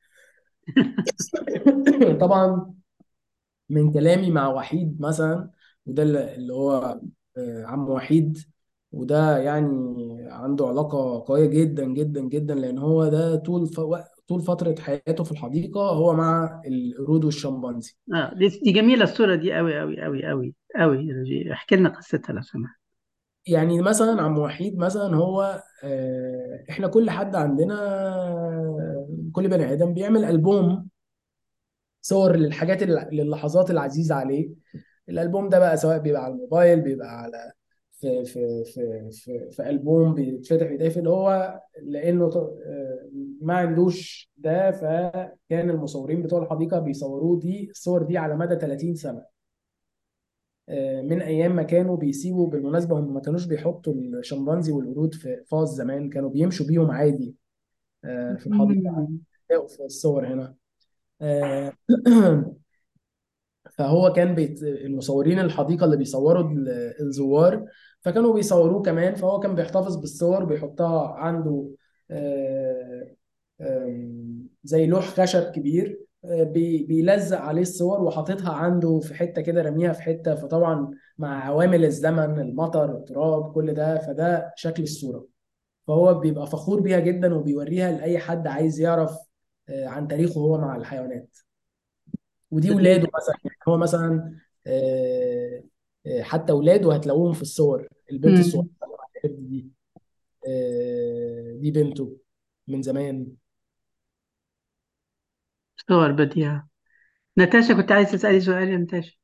طبعا من كلامي مع وحيد مثلا وده اللي اللي هو آه، عم وحيد وده يعني عنده علاقة قوية جدا جدا جدا لأن هو ده طول ف... وق- طول فترة حياته في الحديقة هو مع القرود والشمبانزي اه دي دي جميلة الصورة دي قوي قوي قوي قوي قوي يا روجيه احكي لنا قصتها لو سمحت يعني مثلا عم وحيد مثلا هو آه، احنا كل حد عندنا كل بني آدم بيعمل ألبوم صور للحاجات الل- للحظات العزيزة عليه الالبوم ده بقى سواء بيبقى على الموبايل بيبقى على في في في في, في البوم بيتفتح بيتقفل هو لانه ط- آه، ما عندوش ده فكان المصورين بتوع الحديقه بيصوروه دي الصور دي على مدى 30 سنه آه، من ايام ما كانوا بيسيبوا بالمناسبه هم ما كانوش بيحطوا الشمبانزي والقرود في فاز زمان كانوا بيمشوا بيهم عادي آه، في الحديقه مم. في الصور هنا آه، فهو كان بيت... المصورين الحديقة اللي بيصوروا ال- الزوار فكانوا بيصوروه كمان فهو كان بيحتفظ بالصور بيحطها عنده آه، آم، زي لوح خشب كبير آه، بي- بيلزق عليه الصور وحاططها عنده في حتة كده رميها في حتة فطبعا مع عوامل الزمن المطر التراب كل ده فده شكل الصورة فهو بيبقى فخور بيها جدا وبيوريها لأي حد عايز يعرف آه، عن تاريخه هو مع الحيوانات ودي ولاده مثلا يعني هو مثلا آه، آه، حتى ولاده هتلاقوهم في الصور البنت الصغيره مم. اللي مع القرد دي آه، دي بنته من زمان صور بديعة ناتاشا كنت عايز تسألي سؤال يا ناتاشا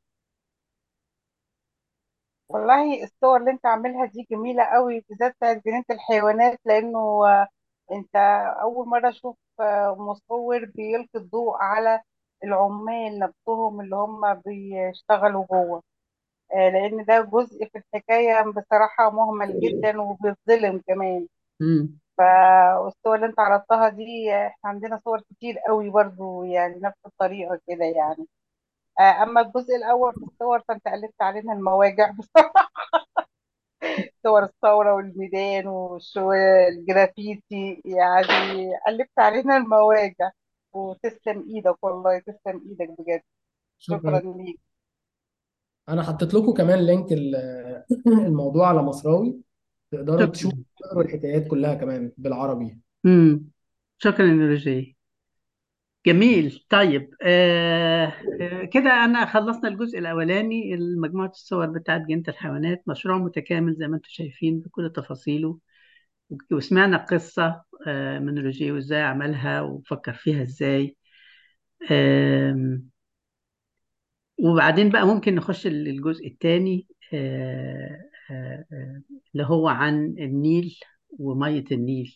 والله الصور اللي انت عاملها دي جميلة قوي بالذات بتاعت جنينة الحيوانات لانه آه، انت اول مرة اشوف آه، مصور بيلقي الضوء على العمال نفسهم اللي هم بيشتغلوا جوه آه، لان ده جزء في الحكاية بصراحة مهمل جدا وبيتظلم كمان مم. فالصور اللي انت عرضتها دي آه، احنا عندنا صور كتير قوي برضو يعني نفس الطريقة كده يعني آه، اما الجزء الاول في الصور فانت قلبت علينا المواجع صور الثورة والميدان والش- والجرافيتي يعني قلبت علينا المواجع وتسلم ايدك والله تسلم ايدك بجد شكرا شكرا ليك انا حطيت لكم كمان لينك ال- الموضوع على مصراوي تقدروا شكرا تشوفوا تقروا الحكايات كلها كمان بالعربي مم. شكرا يا روجيه جميل طيب آه آه كده أنا خلصنا الجزء الأولاني مجموعة الصور بتاعت جنينة الحيوانات مشروع متكامل زي ما أنتم شايفين بكل تفاصيله وسمعنا قصة آه من روجيه وإزاي عملها وفكر فيها إزاي آم، وبعدين بقى ممكن نخش للجزء الثاني اللي هو عن النيل ومية النيل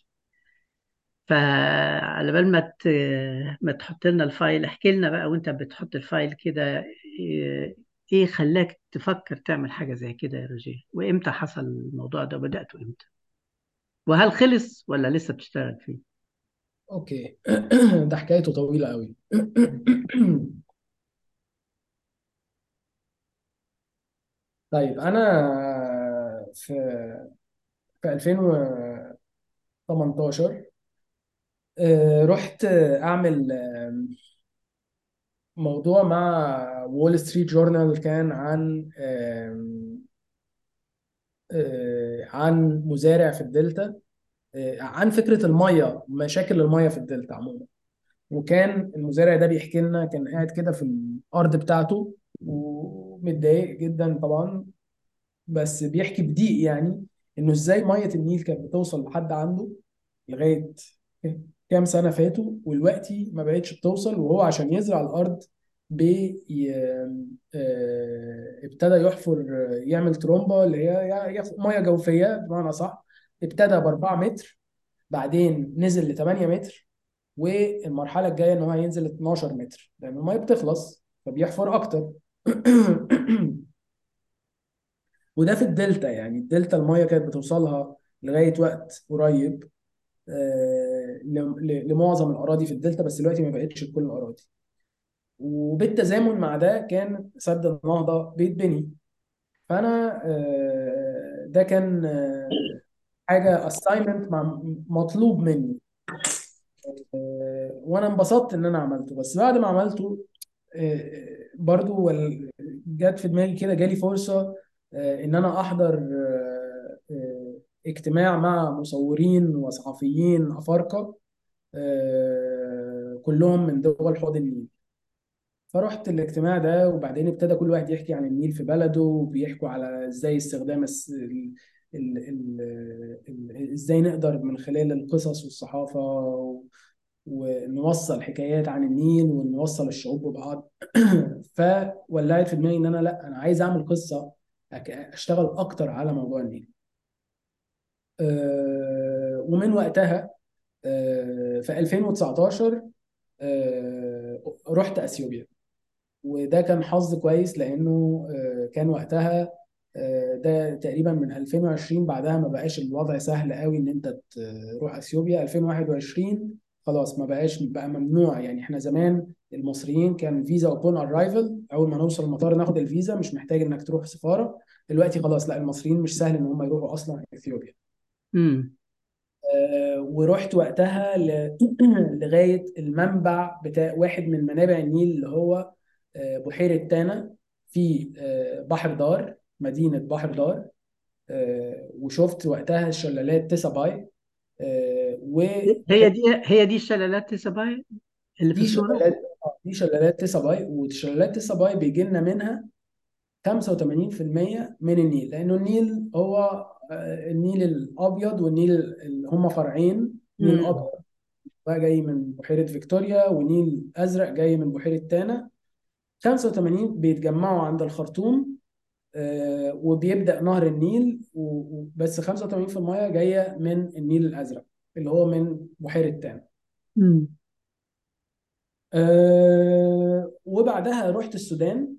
فعلى بال ما ت- ما تحط لنا الفايل احكي لنا بقى وانت بتحط الفايل كده ايه إيه خلاك تفكر تعمل حاجة زي كده يا روجيه وامتى حصل الموضوع ده وبدأته امتى وهل خلص ولا لسه بتشتغل فيه اوكي ده حكايته طويلة قوي طيب انا في في 2018 آه، رحت اعمل آه، موضوع مع وول ستريت جورنال كان عن آم، آه، عن مزارع في الدلتا آه، عن فكرة المية مشاكل المية في الدلتا عموما وكان المزارع ده بيحكي لنا كان قاعد كده في الأرض بتاعته ومتضايق جدا طبعا بس بيحكي بضيق يعني انه ازاي ميه النيل كانت بتوصل لحد عنده لغايه كام سنه فاتوا ودلوقتي ما بقتش بتوصل وهو عشان يزرع الارض بي آه، ابتدى يحفر يعمل ترومبه اللي هي ياخد ميه جوفيه بمعنى صح ابتدى ب 4 متر بعدين نزل ل 8 متر والمرحله الجايه ان هو هينزل 12 متر لان الميه بتخلص فبيحفر اكتر وده في الدلتا يعني الدلتا الميه كانت بتوصلها لغايه وقت قريب آه، ل- ل- لمعظم الاراضي في الدلتا بس دلوقتي ما بقتش لكل الاراضي وبالتزامن مع ده كان سد النهضه بيتبني فانا آه، ده كان آه، حاجه assignment مع مطلوب مني آه، وانا انبسطت ان انا عملته بس بعد ما عملته آه، برضو وال- جت في دماغي كده جالي فرصة آه، ان انا احضر آه، آه، اجتماع مع مصورين وصحفيين افارقة آه، كلهم من دول حوض النيل فرحت الاجتماع ده وبعدين ابتدى كل واحد يحكي عن النيل في بلده وبيحكوا على ازاي استخدام الس- ال... ال... ال... ال... ازاي نقدر من خلال القصص والصحافة و... ونوصل حكايات عن النيل ونوصل الشعوب ببعض فولعت في دماغي ان انا لا انا عايز اعمل قصة أك- اشتغل اكتر على موضوع النيل أه، ومن وقتها أه، في 2019 أه، رحت اثيوبيا وده كان حظ كويس لانه آه، كان وقتها آه، ده تقريبا من 2020 بعدها ما بقاش الوضع سهل قوي ان انت تروح اثيوبيا 2021 خلاص ما بقاش بقى ممنوع يعني احنا زمان المصريين كان فيزا upon ارايفل اول ما نوصل المطار ناخد الفيزا مش محتاج انك تروح سفارة دلوقتي خلاص لا المصريين مش سهل ان هم يروحوا اصلا اثيوبيا امم آه، ورحت وقتها ل- لغاية المنبع بتاع واحد من منابع النيل اللي هو آه، بحيرة تانا في آه، بحر دار مدينة بحر دار آه، وشفت وقتها شلالات تساباي آه، ودي هي دي هي دي الشلالات تساباي اللي في الصورة شلالات آه، دي شلالات تساباي وشلالات تساباي بيجي لنا منها 85% من النيل لأنه النيل هو آه، النيل الأبيض والنيل اللي هم فرعين نيل امم أبيض بقى جاي من بحيرة فيكتوريا ونيل أزرق جاي من بحيرة تانا 85 بيتجمعوا عند الخرطوم آه، وبيبدأ نهر النيل و- و- بس 85% في المية جاية من النيل الأزرق اللي هو من بحيرة تانا امم آه، وبعدها رحت السودان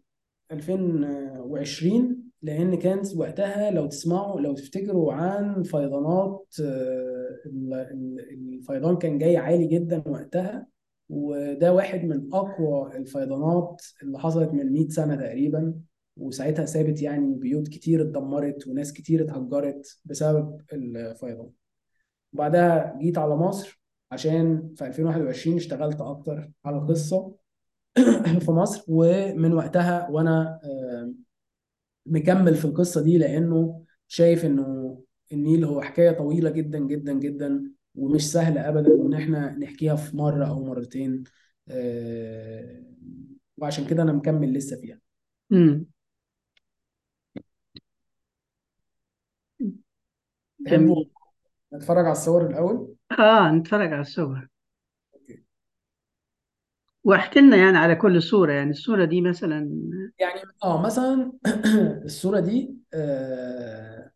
2020 لان كان وقتها لو تسمعوا لو تفتكروا عن فيضانات آه، ال- ال- الفيضان كان جاي عالي جدا وقتها وده واحد من اقوى الفيضانات اللي حصلت من 100 سنة تقريبا وساعتها سابت يعني بيوت كتير اتدمرت وناس كتير اتهجرت بسبب الفيضان وبعدها جيت على مصر عشان في 2021 اشتغلت اكتر على قصة في مصر ومن وقتها وانا آه، مكمل في القصة دي لأنه شايف إنه النيل هو حكاية طويلة جدا جدا جدا ومش سهلة أبدا إن إحنا نحكيها في مرة أو مرتين آه، وعشان كده انا مكمل لسه فيها امم تحبوا جميل نتفرج على الصور الاول اه نتفرج على الصور أوكي. واحكي لنا يعني على كل صورة يعني الصورة دي مثلا يعني اه مثلا الصورة دي آه،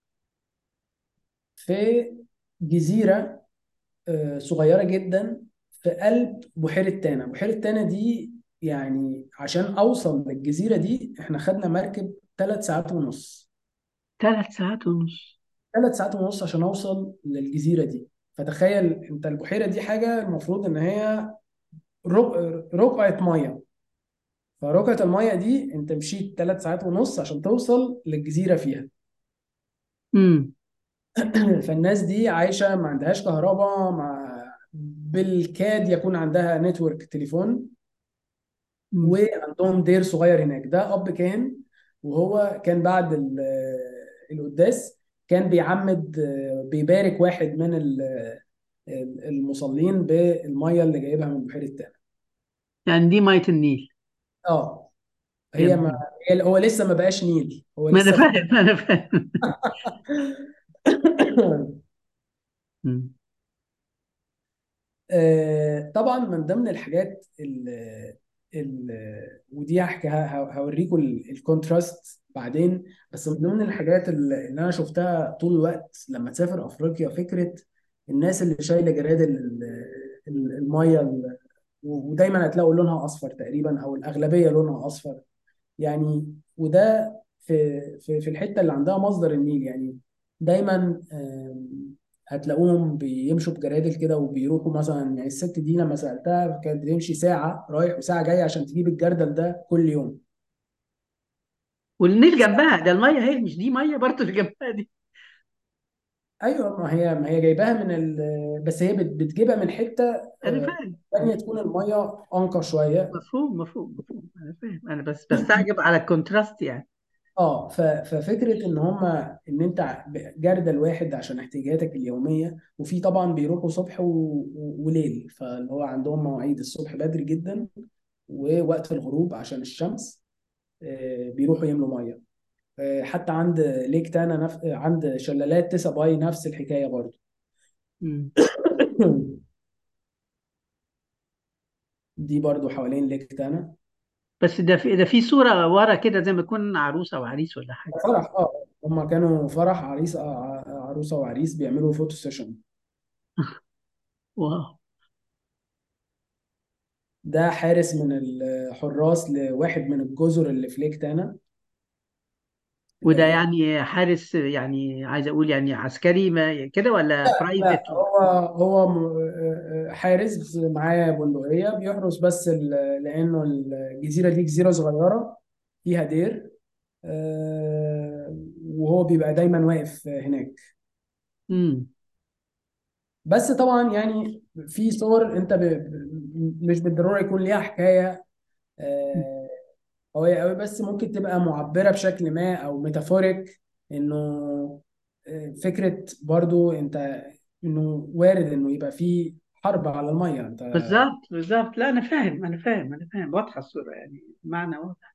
في جزيرة آه، صغيرة جدا في قلب بحيرة تانا بحيرة تانا دي يعني عشان أوصل للجزيرة دي إحنا خدنا مركب ثلاث ساعات ونص ثلاث ساعات ونص ثلاث ساعات ونص عشان أوصل للجزيرة دي فتخيل أنت البحيرة دي حاجة المفروض إن هي رق- رقعة مية فرقعة المية دي أنت مشيت ثلاث ساعات ونص عشان توصل للجزيرة فيها امم فالناس دي عايشة ما عندهاش كهرباء مع بالكاد يكون عندها نتورك تليفون أمم. وعندهم دير صغير هناك ده اب كاهن وهو كان بعد ال- القداس كان بيعمد بيبارك واحد من ال- المصلين بالميه اللي جايبها من بحيره تانا يعني دي مية النيل اه هي ما جميل هي- هو لسه ما بقاش نيل هو ما انا لسه فاهم انا فاهم أمم. آه، طبعا من ضمن الحاجات ال ال ودي هحكي ه- هوريكم ال- الكونتراست بعدين بس من ضمن الحاجات اللي اللي انا شفتها طول الوقت لما تسافر افريقيا فكره الناس اللي شايله جراد ال- ال- الميه ال- ودايما هتلاقوا لونها اصفر تقريبا او الاغلبيه لونها اصفر يعني وده في في في الحته اللي عندها مصدر النيل يعني دايما آم، هتلاقوهم بيمشوا بجرادل كده وبيروحوا مثلا يعني الست دي لما سالتها كانت بتمشي ساعه رايح وساعه جاي عشان تجيب الجردل ده كل يوم والنيل جنبها ده المية هي مش دي مية برضه اللي جنبها دي ايوه ما هي ما هي جايباها من ال بس هي بت- بتجيبها من حته انا آه، فاهم تانية تكون الميه انقى شويه مفهوم مفهوم مفهوم انا فاهم انا بس بستعجب على الكونتراست يعني اه ف- ففكره ان هم ان انت جردل واحد عشان احتياجاتك اليوميه وفي طبعا بيروحوا صبح و... و- وليل فاللي هو عندهم مواعيد الصبح بدري جدا ووقت الغروب عشان الشمس آه، بيروحوا يملوا ميه آه، حتى عند ليك تانا نف... عند شلالات تسا باي نفس الحكايه برضو أمم. دي برضو حوالين ليك تانا بس ده في ده في صورة ورا كده زي ما يكون عروسة وعريس ولا حاجة فرح اه هم كانوا فرح عريس آه، عروسه وعريس بيعملوا فوتو سيشن واو ده حارس من الحراس لواحد من الجزر اللي في ليك تانا وده آه، يعني حارس يعني عايز اقول يعني عسكري ما كده ولا برايفت لا هو هو م- آه، آه، حارس معاه بندقية بيحرس بس ال- لأنه الجزيرة دي جزيرة صغيرة فيها دير آه، وهو بيبقى دايما واقف هناك امم بس طبعا يعني في صور انت ب... ب- مش بالضرورة يكون ليها حكاية آه، قوية قوي بس ممكن تبقى معبرة بشكل ما أو ميتافوريك إنه آه، فكرة برضو أنت إنه وارد إنه يبقى في حرب على المية أنت بالظبط بالظبط لا انا فاهم انا فاهم انا فاهم واضحة الصورة يعني معنى واضح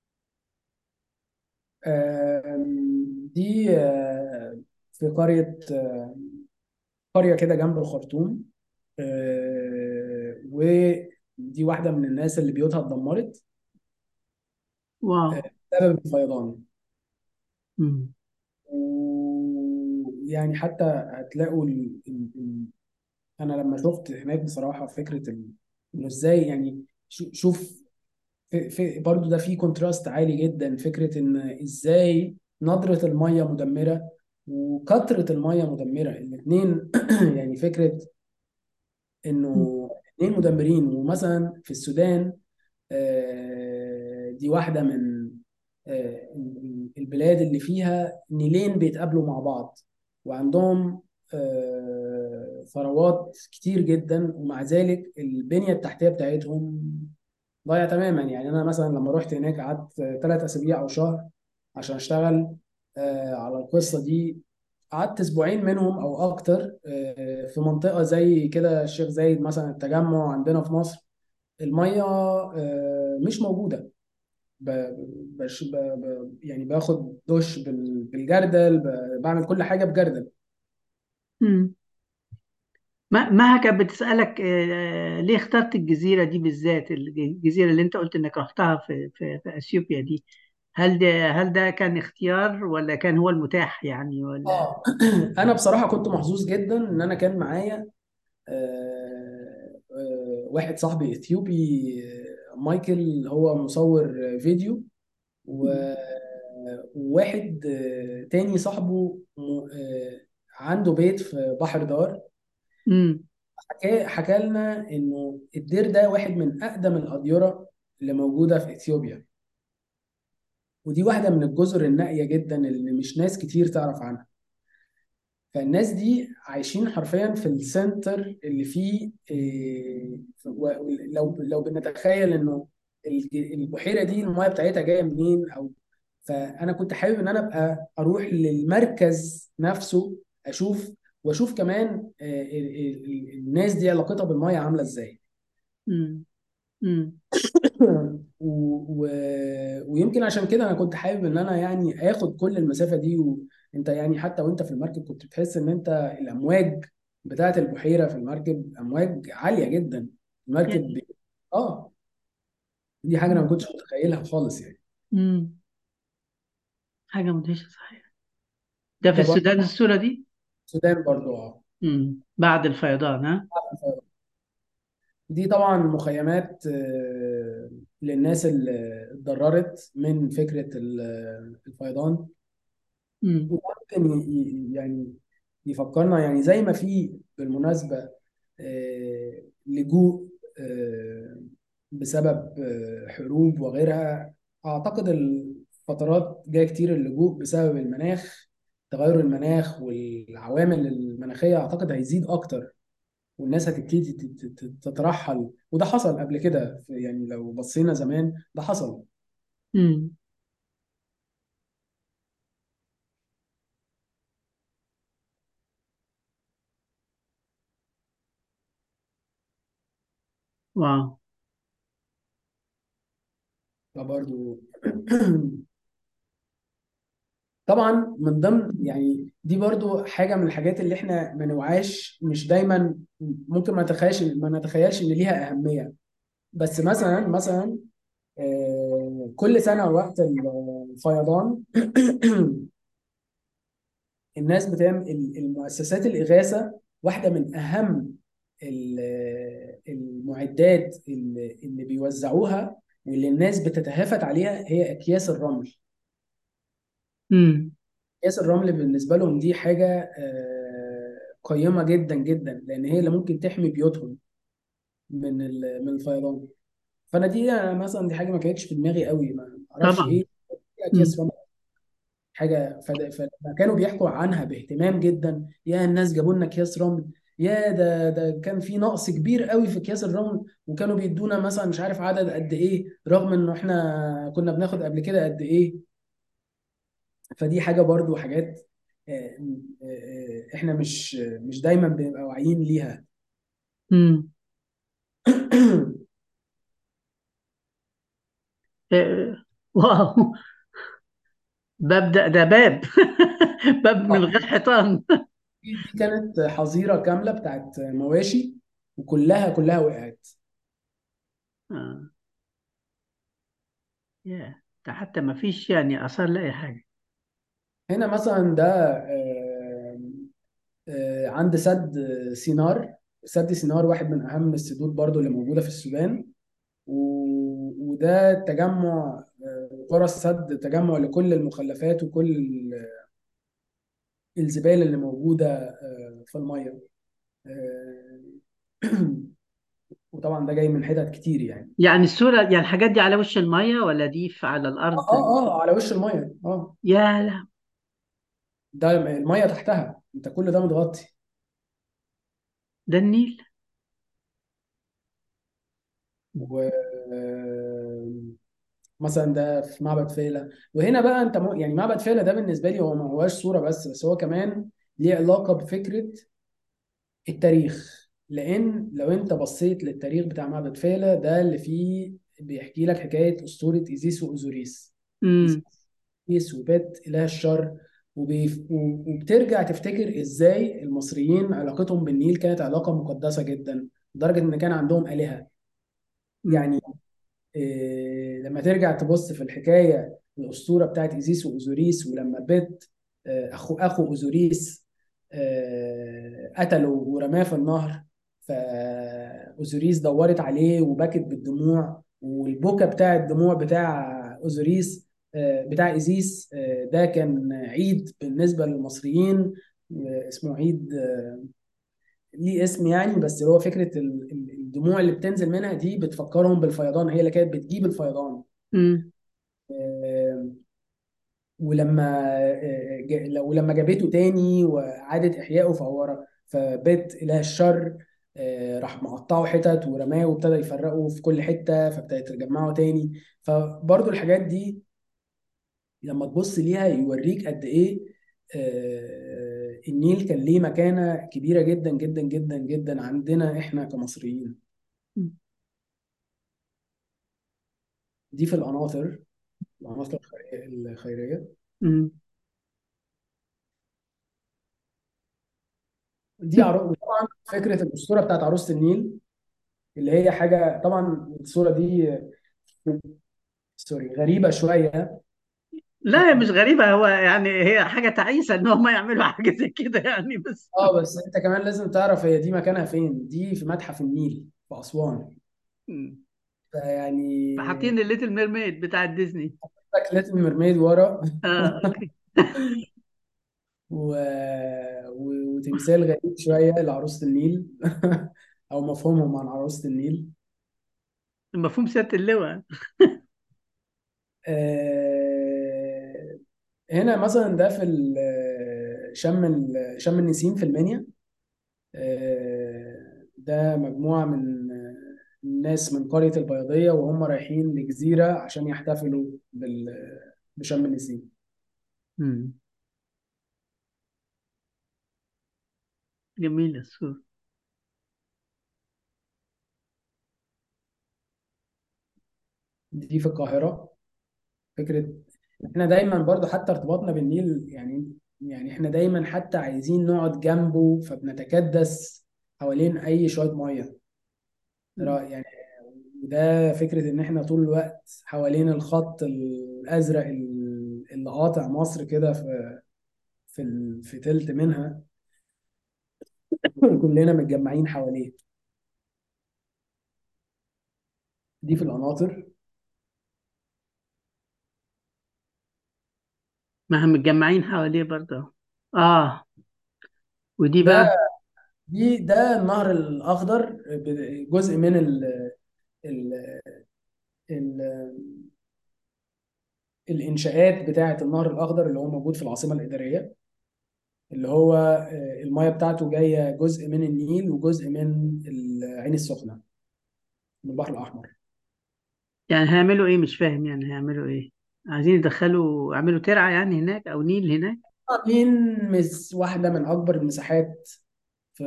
آم، دي آه، في قرية آه، قرية كده جنب الخرطوم آه، ودي واحدة من الناس اللي بيوتها اتدمرت واو آه، بسبب الفيضان امم ويعني حتى هتلاقوا ال... ال... ال... انا لما شفت هناك بصراحه فكره ال... انه ازاي يعني شو- شوف في... في برضو ده في كونتراست عالي جدا فكره ان ازاي نضره الميه مدمره وكثره الميه مدمره الاثنين يعني فكره انه اثنين مدمرين ومثلا في السودان آه، دي واحده من آه، البلاد اللي فيها نيلين بيتقابلوا مع بعض وعندهم آه، ثروات كتير جدا ومع ذلك البنية التحتية بتاعتهم ضايعة تماما يعني أنا مثلا لما رحت هناك قعدت ثلاث أسابيع أو شهر عشان أشتغل آه، على القصة دي قعدت أسبوعين منهم أو أكتر آه، في منطقة زي كده الشيخ زايد مثلا التجمع عندنا في مصر الميه آه، مش موجوده ب- بش ب... ب... يعني باخد دش بال... بالجردل ب... بعمل كل حاجه بجردل مم. ما مها كانت بتسألك آه، ليه اخترت الجزيرة دي بالذات الجزيرة اللي انت قلت انك رحتها في في, في اثيوبيا دي هل ده هل ده كان اختيار ولا كان هو المتاح يعني ولا اه انا بصراحه كنت محظوظ جدا ان انا كان معايا آه، آه، واحد صاحبي اثيوبي آه، مايكل هو مصور فيديو و- وواحد آه، تاني صاحبه م- آه، عنده بيت في بحر دار امم حكى حكى لنا انه الدير ده واحد من اقدم الاديره اللي موجوده في اثيوبيا ودي واحده من الجزر النائيه جدا اللي مش ناس كتير تعرف عنها فالناس دي عايشين حرفيا في السنتر اللي فيه إيه، و- لو لو بنتخيل انه الج- البحيره دي المايه بتاعتها جايه منين او فانا كنت حابب ان انا ابقى اروح للمركز نفسه اشوف واشوف كمان آه، ال- ال- ال- الناس دي علاقتها بالمايه عامله ازاي امم امم و... و... ويمكن عشان كده انا كنت حابب ان انا يعني اخد كل المسافه دي وانت يعني حتى وانت في المركب كنت بتحس ان انت الامواج بتاعت البحيره في المركب امواج عاليه جدا المركب يعني ب... اه دي حاجه انا ما كنتش متخيلها خالص يعني امم حاجة مدهشة صحيح ده في ده برضه السودان الصورة دي السودان برضه اه امم بعد الفيضان ها دي طبعا مخيمات آه، للناس اللي اتضررت من فكره ال- الفيضان امم وممكن ي- ي- يعني يفكرنا يعني زي ما في بالمناسبة آه، لجوء آه، بسبب آه، حروب وغيرها أعتقد الفترات جاية كتير اللجوء بسبب المناخ تغير المناخ والعوامل المناخية أعتقد هيزيد أكتر والناس هتبتدي تت- تت- تترحل وده حصل قبل كده في- يعني لو بصينا زمان ده حصل امم واو فبرضو طبعا من ضمن يعني دي برضو حاجه من الحاجات اللي احنا ما نوعاش مش دايما ممكن ما نتخيلش ما نتخيلش ان ليها اهميه بس مثلا مثلا آه، كل سنه وقت الفيضان الناس بتعمل المؤسسات الاغاثه واحده من اهم ال- المعدات اللي اللي بيوزعوها واللي الناس بتتهافت عليها هي اكياس الرمل امم اكياس الرمل بالنسبه لهم دي حاجه آه، قيمه جدا جدا لان هي اللي ممكن تحمي بيوتهم من ال- من الفيضان فانا دي أنا مثلا دي حاجه ما كانتش في دماغي قوي ما اعرفش طبعا ايه إيه امم اكياس رمل حاجه فد- فلما كانوا بيحكوا عنها باهتمام جدا يا الناس جابوا لنا اكياس رمل يا ده ده كان في نقص كبير قوي في اكياس الرمل وكانوا بيدونا مثلا مش عارف عدد قد ايه رغم انه احنا كنا بناخد قبل كده قد ايه فدي حاجه برضو حاجات آه، آه، آه، احنا مش مش دايما بنبقى واعيين ليها امم آه، واو ببدأ ده باب باب من غير حيطان دي دي كانت حظيره كامله بتاعت مواشي وكلها كلها وقعت آه. يا ده حتى ما فيش يعني آثار لأي حاجة هنا مثلا ده آه، آه، عند سد سينار سد سينار واحد من اهم السدود برضو اللي موجوده في السودان و- وده تجمع آه، قرى السد تجمع لكل المخلفات وكل ال- الزباله اللي موجوده آه، في الميه آه، وطبعا ده جاي من حتت كتير يعني يعني الصورة يعني الحاجات دي على وش المية ولا دي في على اه الأرض اه اه على وش الميه اه يا لا ده الميه تحتها انت كل ده متغطي ده النيل و مثلا ده في معبد فيلة وهنا بقى انت م... يعني معبد فيلة ده بالنسبه لي هو ما هواش صوره بس بس هو كمان ليه علاقه بفكره التاريخ لان لو انت بصيت للتاريخ بتاع معبد فيلة ده اللي فيه بيحكي لك حكايه اسطوره ايزيس واوزوريس امم إيزيس وبت اله الشر وبيف... و- وبترجع تفتكر ازاي المصريين علاقتهم بالنيل كانت علاقه مقدسه جدا لدرجه ان كان عندهم الهه يعني إيه لما ترجع تبص في الحكايه الاسطوره بتاعت ايزيس واوزوريس ولما بت آه، اخو اخو اوزوريس آه، قتله ورماه في النهر فاوزوريس دورت عليه وبكت بالدموع والبكا بتاع الدموع بتاع اوزوريس آه، بتاع ايزيس آه، ده كان عيد بالنسبه للمصريين آه، اسمه عيد آه، ليه اسم يعني بس اللي هو فكره ال- ال- الدموع اللي بتنزل منها دي بتفكرهم بالفيضان هي اللي كانت بتجيب الفيضان امم آه، ولما آه، ج- لو لما جابته تاني وعادت احيائه فهو ر- فبيت اله الشر آه، راح مقطعه حتت ورماه وابتدى يفرقه في كل حته فابتدت تجمعه تاني فبرضو الحاجات دي لما تبص ليها يوريك قد ايه آه، النيل كان ليه مكانه كبيره جدا جدا جدا جدا عندنا احنا كمصريين دي في القناطر القناطر الخيريه الخيرية. امم دي عروض طبعا فكره الاسطوره بتاعت عروسه النيل اللي هي حاجه طبعا الصوره دي سوري غريبه شويه لا هي مش غريبة هو يعني هي حاجة تعيسة ان هم يعملوا حاجة زي كده يعني بس اه بس انت كمان لازم تعرف هي دي مكانها فين دي في متحف النيل في اسوان مم. فيعني فحاطين الليتل ميرميد بتاع ديزني لك ليتل ميرميد ورا اه اوكي و... و... وتمثال غريب شويه لعروسه النيل او مفهومهم عن عروسه النيل مفهوم سيادة اللواء آه، هنا مثلا ده في ال- شم ال- شم النسيم في المنيا آه، ده مجموعة من آه، الناس من قرية البيضية وهم رايحين لجزيرة عشان يحتفلوا بال- بشم النسيم مم. جميلة الصورة دي في القاهرة فكرة احنا دايما برضو حتى ارتباطنا بالنيل يعني يعني احنا دايما حتى عايزين نقعد جنبه فبنتكدس حوالين اي شوية مية مم. را- يعني وده فكرة إن إحنا طول الوقت حوالين الخط الأزرق ال- اللي قاطع مصر كده في في ال- في تلت منها كلنا متجمعين حواليه دي في القناطر ما هم متجمعين حواليه برضه اه ودي ده بقى دي ده النهر الأخضر ب- جزء من ال ال ال الإنشاءات بتاعة النهر الأخضر اللي هو موجود في العاصمة الإدارية اللي هو آه، المياه بتاعته جاية جزء من النيل وجزء من العين السخنة من البحر الأحمر يعني هيعملوا ايه مش فاهم يعني هيعملوا ايه عايزين يدخلوا يعملوا ترعة يعني هناك او نيل هناك عاملين مس واحدة من أكبر المساحات في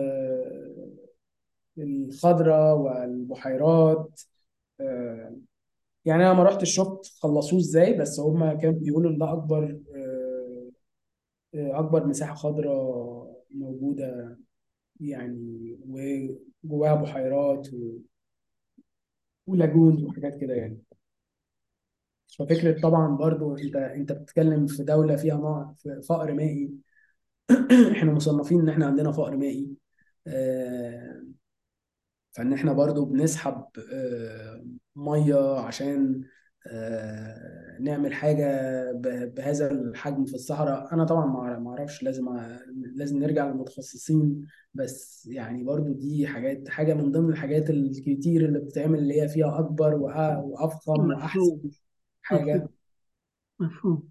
الخضراء والبحيرات آه، يعني أنا ما رحت شفت خلصوه إزاي بس هما كانوا بيقولوا إن ده أكبر آه، آه، أكبر مساحة خضراء موجودة يعني وجواها بحيرات و- ولاجونز وحاجات كده يعني ففكرة طبعا برضو أنت أنت بتتكلم في دولة فيها نوع فقر مائي إحنا مصنفين إن إحنا عندنا فقر مائي آه، فان احنا برضو بنسحب آه، ميه عشان آه، نعمل حاجه ب- بهذا الحجم في الصحراء انا طبعا ما ما اعرفش لازم أ- لازم نرجع للمتخصصين بس يعني برضو دي حاجات حاجه من ضمن الحاجات الكتير اللي بتتعمل اللي هي فيها اكبر وأ- وافخم واحسن مفهوم حاجه مفهوم مفهوم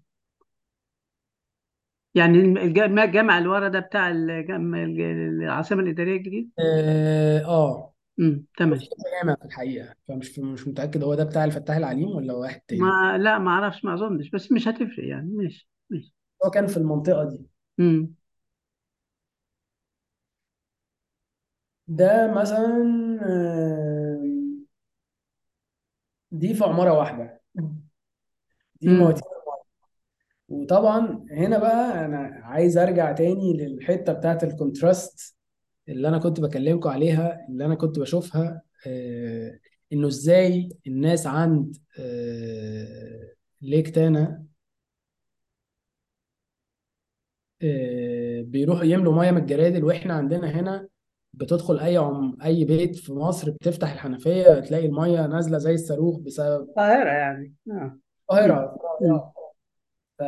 يعني الج- الجامع اللي ورا ده بتاع الجامع العاصمة الإدارية الجديد اه آه، امم تمام في كذا جامع في الحقيقه فمش مش متاكد هو ده بتاع الفتاح العليم ولا واحد تاني ما لا ما اعرفش ما اظنش بس مش هتفرق يعني ماشي ماشي هو كان في المنطقه دي امم ده مثلا آه، دي في عمارة واحدة دي امم مواتير وطبعا هنا بقى انا عايز ارجع تاني للحته بتاعت الكونتراست اللي انا كنت بكلمكم عليها اللي انا كنت بشوفها آه انه ازاي الناس عند آه ليك تانا آه بيروحوا يملوا ميه من الجرادل واحنا عندنا هنا بتدخل اي عم اي بيت في مصر بتفتح الحنفيه تلاقي الميه نازله زي الصاروخ بسبب القاهرة يعني اه القاهره امم ف...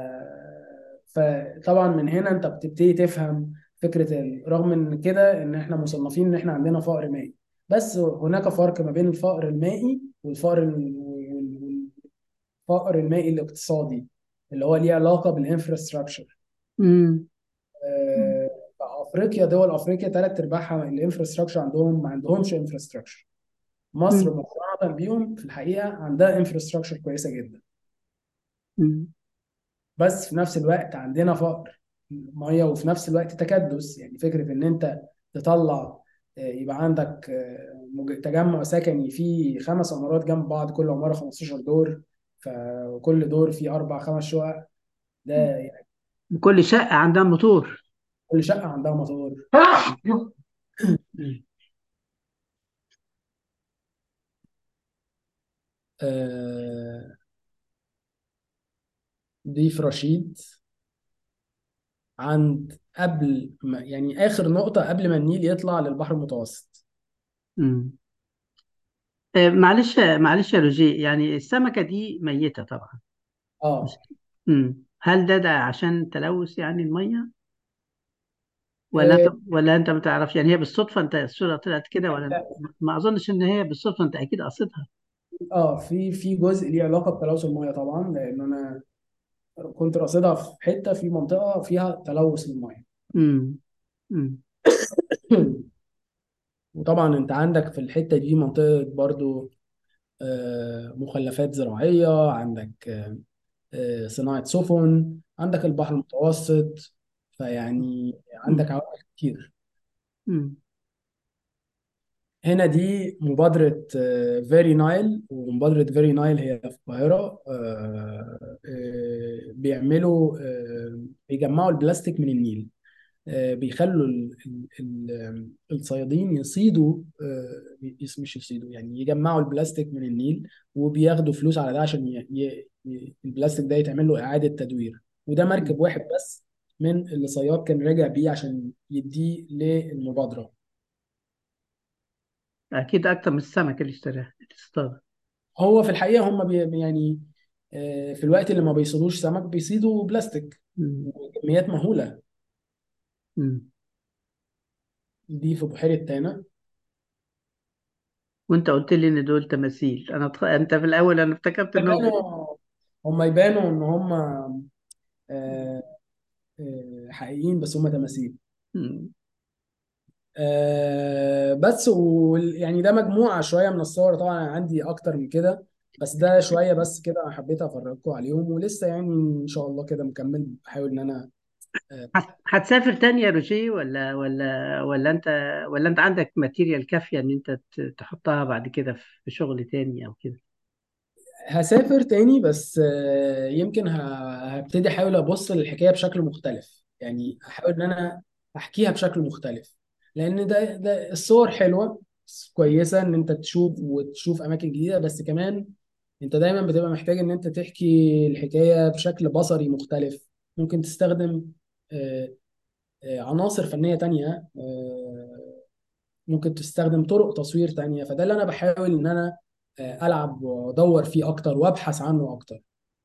فطبعا من هنا انت بتبتدي تفهم فكره ال... رغم ان كده ان احنا مصنفين ان احنا عندنا فقر مائي بس هناك فرق ما بين الفقر المائي والفقر ال- وال- والفقر المائي الاقتصادي اللي هو ليه علاقه بالانفراستراكشر امم آه، افريقيا دول افريقيا ثلاث ارباعها الانفراستراكشر عندهم ما عندهمش انفراستراكشر مصر امم مقارنه بيهم في الحقيقه عندها انفراستراكشر كويسه جدا امم بس في نفس الوقت عندنا فقر ميه وفي نفس الوقت تكدس يعني فكره ان انت تطلع آه، يبقى عندك آه، مج- تجمع سكني فيه خمس عمارات جنب بعض كل عماره 15 دور فكل دور فيه اربع خمس شقق ده يعني كل شقة عندها موتور كل شقه عندها موتور مم. آه، ضيف رشيد عند قبل ما يعني اخر نقطه قبل ما النيل يطلع للبحر المتوسط مم. آه، معلش معلش يا روجي يعني السمكة دي ميتة طبعا مش اه مم. هل ده ده عشان تلوث يعني المية ولا انت آه، ولا انت ما تعرفش يعني هي بالصدفة انت الصورة طلعت كده ولا ما اظنش ان هي بالصدفة انت اكيد قصدها اه في في جزء ليه علاقه بتلوث الميه طبعا لان انا كنت راصدها في حته في منطقه فيها تلوث للميه مم. مم. وطبعا انت عندك في الحته دي منطقه برضو آه، مخلفات زراعيه عندك آه، آه، صناعه سفن عندك البحر المتوسط فيعني عندك مم. عوامل كتير مم. هنا دي مبادرة فيري نايل ومبادرة فيري نايل هي في القاهرة آه، آه، بيعملوا آه، بيجمعوا البلاستيك من النيل آه، بيخلوا ال- ال- ال- الصيادين يصيدوا آه، يس- مش يصيدوا يعني يجمعوا البلاستيك من النيل وبياخدوا فلوس على ده عشان ي- ي- ي- البلاستيك ده يتعمل له إعادة تدوير وده مركب واحد بس من اللي صياد كان راجع بيه عشان يديه للمبادرة اكيد اكتر من السمك اللي اشتراها اللي اصطادها هو في الحقيقة هم بي يعني آه، في الوقت اللي ما بيصيدوش سمك بيصيدوا بلاستيك مم. وكميات مهولة مم. دي في بحيرة تانا وانت قلت لي ان دول تماثيل انا تخ... انت في الاول انا افتكرت انهم يبانوا هم يبانوا ان هم آه، آه، حقيقيين بس هم تماثيل مم. آه، بس وال- يعني ده مجموعة شوية من الصور طبعا أنا عندي أكتر من كده بس ده شوية بس كده أنا حبيت أفرجكم عليهم ولسه يعني إن شاء الله كده مكمل بحاول إن أنا آه، هت- هتسافر تاني يا روجيه ولا ولا ولا انت ولا انت عندك ماتيريال كافية ان انت ت- تحطها بعد كده في شغل تاني او كده هسافر تاني بس آه، يمكن ه- هبتدي احاول ابص للحكايه بشكل مختلف يعني احاول ان انا احكيها بشكل مختلف لان ده ده الصور حلوه كويسه ان انت تشوف وتشوف اماكن جديده بس كمان انت دايما بتبقى محتاج ان انت تحكي الحكايه بشكل بصري مختلف ممكن تستخدم آه، آه، عناصر فنيه تانية آه، ممكن تستخدم طرق تصوير تانية فده اللي انا بحاول ان انا آه، العب وادور فيه اكتر وابحث عنه اكتر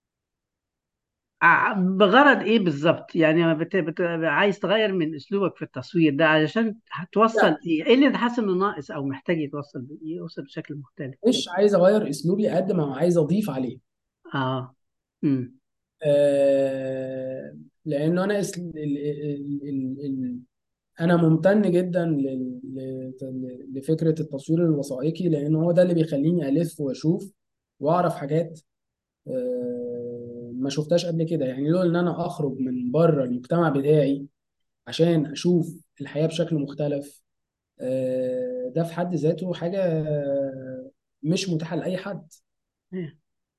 ع- بغرض ايه بالظبط يعني بت... بت... عايز تغير من اسلوبك في التصوير ده علشان هتوصل لا ايه ايه اللي حاسس انه ناقص او محتاج يتوصل يوصل بشكل مختلف مش عايز اغير اسلوبي قد ما عايز اضيف عليه اه امم آه لانه انا اسل... ال... ال... ال... ال... انا ممتن جدا لل... ل- لفكره التصوير الوثائقي لان هو ده اللي بيخليني الف واشوف واعرف حاجات آه ما شفتهاش قبل كده يعني لولا ان انا اخرج من بره المجتمع بتاعي عشان اشوف الحياه بشكل مختلف آه، ده في حد ذاته حاجة آه، مش متاحة لأي حد إيه.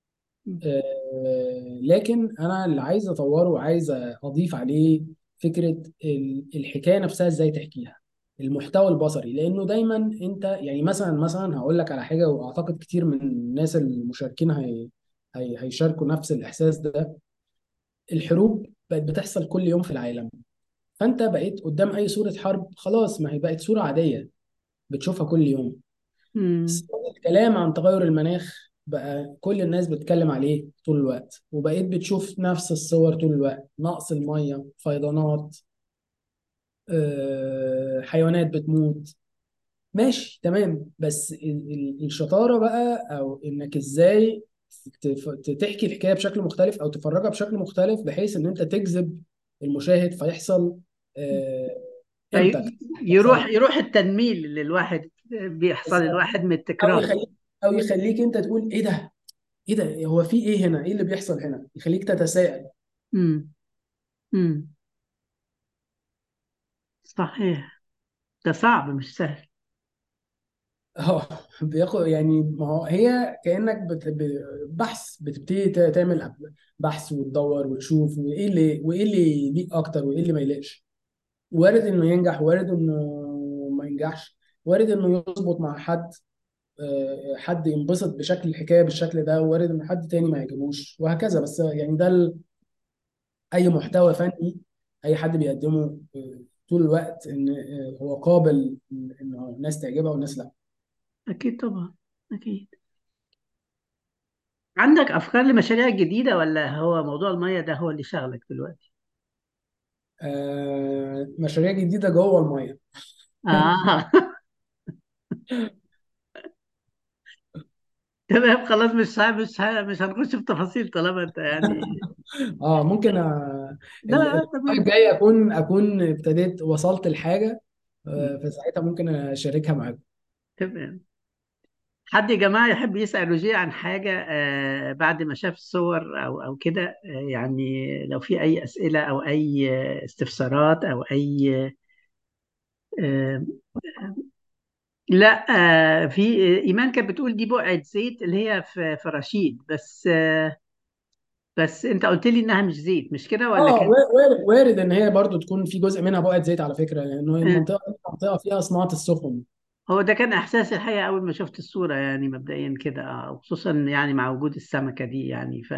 آه، لكن أنا اللي عايز أطوره وعايز أضيف عليه فكرة ال- الحكاية نفسها إزاي تحكيها المحتوى البصري لأنه دايما أنت يعني مثلا مثلا هقول لك على حاجة وأعتقد كتير من الناس المشاركين هي هي هيشاركوا نفس الإحساس ده الحروب بقت بتحصل كل يوم في العالم فأنت بقيت قدام أي صورة حرب خلاص ما هي بقت صورة عادية بتشوفها كل يوم مم. الكلام عن تغير المناخ بقى كل الناس بتتكلم عليه طول الوقت وبقيت بتشوف نفس الصور طول الوقت نقص المية فيضانات آه، حيوانات بتموت ماشي تمام بس ال- ال- الشطارة بقى او انك ازاي تف- تحكي الحكاية بشكل مختلف او تفرجها بشكل مختلف بحيث ان انت تجذب المشاهد فيحصل امباكت في- يروح يروح التنميل اللي الواحد بيحصل بالظبط الواحد من او التكرار يخليك او يخليك انت تقول ايه ده ايه ده هو في ايه هنا ايه اللي بيحصل هنا يخليك تتساءل مم. مم. صحيح ده صعب مش سهل اه بياخد يعني ما هو هي كأنك بت... ب- بحث بتبتدي ت- تعمل بحث وتدور وتشوف وايه اللي وايه اللي يليق اكتر وايه اللي ما يليقش وارد انه ينجح وارد انه ما ينجحش وارد انه يظبط مع حد آه، حد ينبسط بشكل الحكايه بالشكل ده وارد ان حد تاني ما يعجبوش وهكذا بس يعني ده ال- اي محتوى فني اي حد بيقدمه آه، طول الوقت ان آه، هو قابل ان الناس تعجبها والناس لا أكيد طبعا أكيد عندك أفكار لمشاريع جديدة ولا هو موضوع المية ده هو اللي شغلك دلوقتي؟ آه، مشاريع جديدة جوه المية آه تمام خلاص مش ه- مش ه- مش هنخش في تفاصيل طالما أنت يعني اه ممكن آه، ال- لا الأسبوع تمام الجاي اكون اكون ابتديت وصلت لحاجة مم. آه، فساعتها ممكن اشاركها معاكم تمام حد يا جماعة يحب يسأل روجيه عن حاجة آه بعد ما شاف الصور أو أو كده آه يعني لو في أي أسئلة أو أي آه، استفسارات أو أي آه لا آه في آه، إيمان كانت بتقول دي بقعة زيت اللي هي في في رشيد بس آه بس أنت قلت لي إنها مش زيت مش كده ولا اه كان وا- وارد وارد ان هي برضو تكون في جزء منها بقعة زيت على فكرة لانه آه المنطقة دي منطقة فيها صناعة السفن هو ده كان إحساسي الحقيقة أول ما شفت الصورة يعني مبدئيا كده آه خصوصا يعني مع وجود السمكة دي يعني ف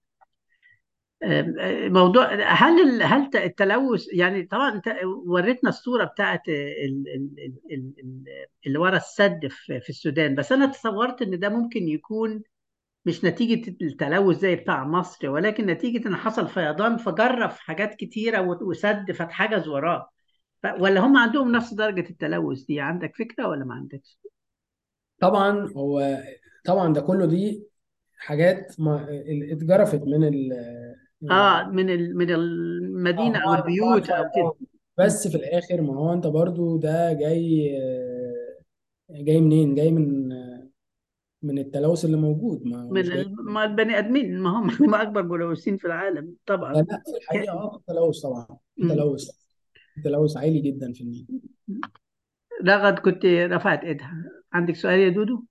موضوع هل ال- هل ت- التلوث يعني طبعا انت وريتنا الصوره بتاعت ال- ال- ال- ال- ال- اللي ورا السد في في السودان بس انا تصورت ان ده ممكن يكون مش نتيجه التلوث زي بتاع مصر ولكن نتيجه ان حصل فيضان فجرف حاجات كتيره و- وسد فاتحجز وراه ف- ولا هم عندهم نفس درجه التلوث دي عندك فكره ولا ما عندكش؟ طبعا هو طبعا ده كله دي حاجات ما ال- اتجرفت من ال اه آه، من ال- من المدينه او مع مع البيوت او كده الفيضان بس في الاخر ما هو انت برضو ده جاي آه، جاي منين جاي من من التلوث اللي موجود ما هو من مش جاي ال- ما البني ادمين ما هم هم اكبر ملوثين في العالم لا طبعا لا في الحقيقه اه في تلوث طبعا في مم. تلوث في تلوث عالي جدا في النيل رغد كنت رفعت ايدها عندك سؤال يا دودو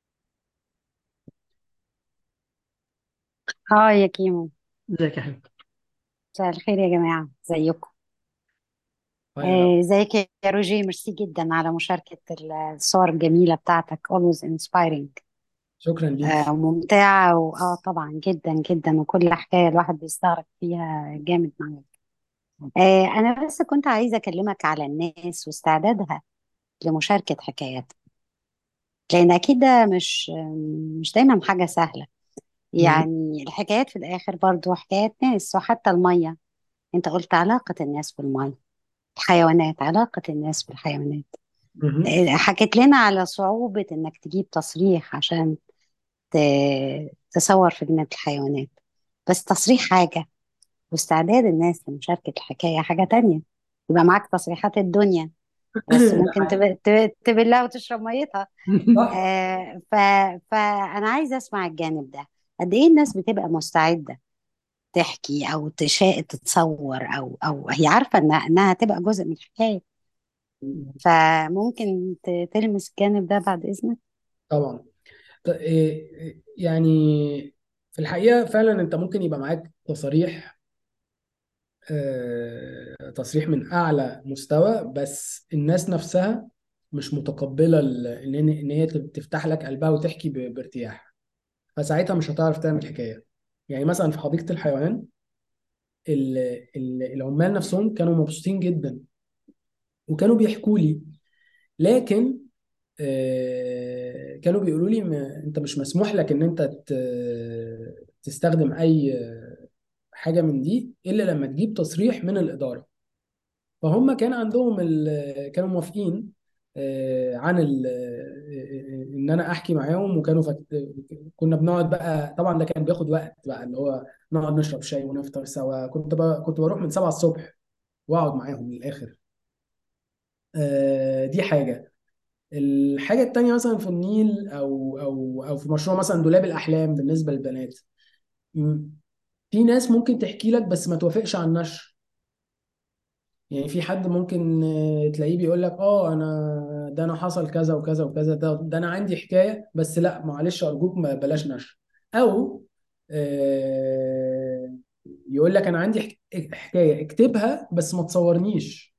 اه يا كيمو ازيك يا حبيبي مساء الخير يا جماعة ازيكم هاي يا رب آه، ازيك يا روجي ميرسي جدا على مشاركة الصور الجميلة بتاعتك always inspiring شكرا ليك آه، ممتعة واه طبعا جدا جدا وكل حكاية الواحد بيستغرق فيها جامد معاك آه، انا بس كنت عايزة اكلمك على الناس واستعدادها لمشاركة حكايات لان اكيد ده مش مش دايما حاجة سهلة مهم. يعني الحكايات في الاخر برضو حكايات ناس وحتى المية انت قلت علاقة الناس بالمية الحيوانات علاقة الناس بالحيوانات مهم. حكت لنا على صعوبة إنك تجيب تصريح عشان ت- تصور في جنينة الحيوانات بس تصريح حاجة واستعداد الناس لمشاركة الحكاية حاجة تانية يبقى معاك تصريحات الدنيا بس ده ممكن حقيقي. تب- تب- تبلها وتشرب ميتها صح آه ف... فأنا عايزة أسمع الجانب ده قد إيه الناس بتبقى مستعدة تحكي أو تشاء تتصور أو أو هي عارفة إنها إنها تبقى جزء من الحكاية فممكن ت- تلمس الجانب ده بعد إذنك طبعا ط- إيه- يعني في الحقيقة فعلا انت ممكن يبقى معاك تصاريح آه، تصريح من اعلى مستوى بس الناس نفسها مش متقبلة ال- ان ان هي تفتح لك قلبها وتحكي ب- بارتياح فساعتها مش هتعرف تعمل حكاية يعني مثلا في حديقة الحيوان ال- ال- العمال نفسهم كانوا مبسوطين جدا وكانوا بيحكوا لي لكن آه، كانوا بيقولوا لي ما انت مش مسموح لك ان انت ت- تستخدم اي حاجه من دي الا لما تجيب تصريح من الاداره فهم كان عندهم ال... كانوا موافقين آه، عن ال... آه، ان انا احكي معاهم وكانوا فك... كنا بنقعد بقى طبعا ده كان بياخد وقت بقى اللي هو نقعد نشرب شاي ونفطر سوا كنت ب... كنت بروح من 7 الصبح واقعد معاهم للاخر آه، دي حاجه الحاجة التانية مثلا في النيل أو أو أو في مشروع مثلا دولاب الأحلام بالنسبة للبنات م- في ناس ممكن تحكي لك بس ما توافقش على النشر يعني في حد ممكن آه، تلاقيه بيقول لك اه انا ده انا حصل كذا وكذا وكذا ده, ده انا عندي حكاية بس لا معلش ارجوك ما بلاش نشر او آه، يقول لك انا عندي حك- حكاية اكتبها بس ما تصورنيش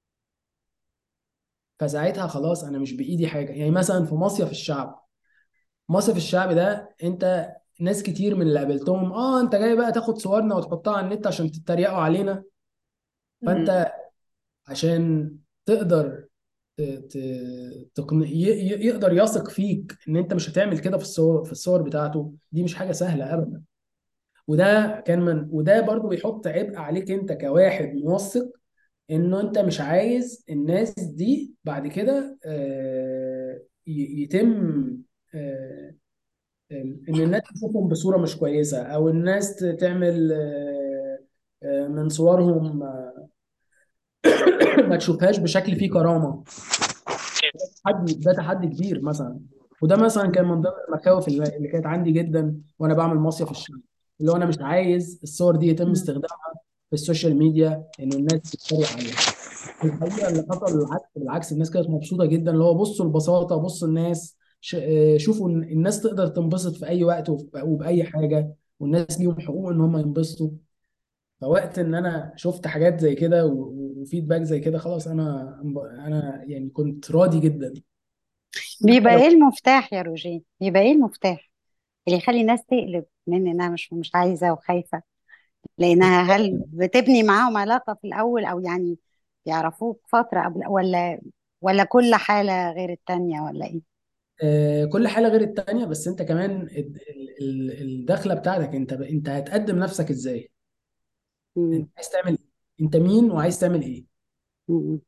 فساعتها خلاص انا مش بايدي حاجة يعني مثلا في مصيف الشعب مصيف الشعب ده انت ناس كتير من اللي قابلتهم اه انت جاي بقى تاخد صورنا وتحطها على النت عشان تتريقوا علينا مم. فانت عشان تقدر ت- ت- تقن... ي- ي- يقدر يثق فيك ان انت مش هتعمل كده في الصور في الصور بتاعته دي مش حاجة سهلة ابدا وده كان من وده برضو بيحط عبء عليك انت كواحد موثق انه انت مش عايز الناس دي بعد كده آه، ي- يتم آه، ان الناس تشوفهم بصوره مش كويسه او الناس ت- تعمل آه، آه، من صورهم آه، ما تشوفهاش بشكل فيه كرامه تحدي ده تحدي كبير مثلا وده مثلا كان من ضمن المخاوف اللي اللي كانت عندي جدا وانا بعمل مصيف الشعب اللي هو انا مش عايز الصور دي يتم مم. استخدامها في السوشيال ميديا ان الناس تتريق عليها في الحقيقه اللي حصل العكس بالعكس الناس كانت مبسوطه جدا اللي هو بصوا البساطه بصوا الناس ش- آه، شوفوا إن الناس تقدر تنبسط في اي وقت وف- وباي حاجه والناس ليهم حقوق ان هم ينبسطوا فوقت ان انا شفت حاجات زي كده و- و- وفيدباك زي كده خلاص انا انا يعني كنت راضي جدا بيبقى حتى لو ايه المفتاح يا روجين بيبقى ايه المفتاح اللي يخلي الناس تقلب من انها مش مش عايزة وخايفة لانها هل بتبني معاهم علاقة في الاول او يعني يعرفوك فترة قبل ولا ولا كل حالة غير التانية ولا ايه آه، كل حاله غير التانيه بس انت كمان ال- ال- الدخله بتاعتك انت انت هتقدم نفسك ازاي مم. انت عايز تعمل ايه انت مين وعايز تعمل ايه مم.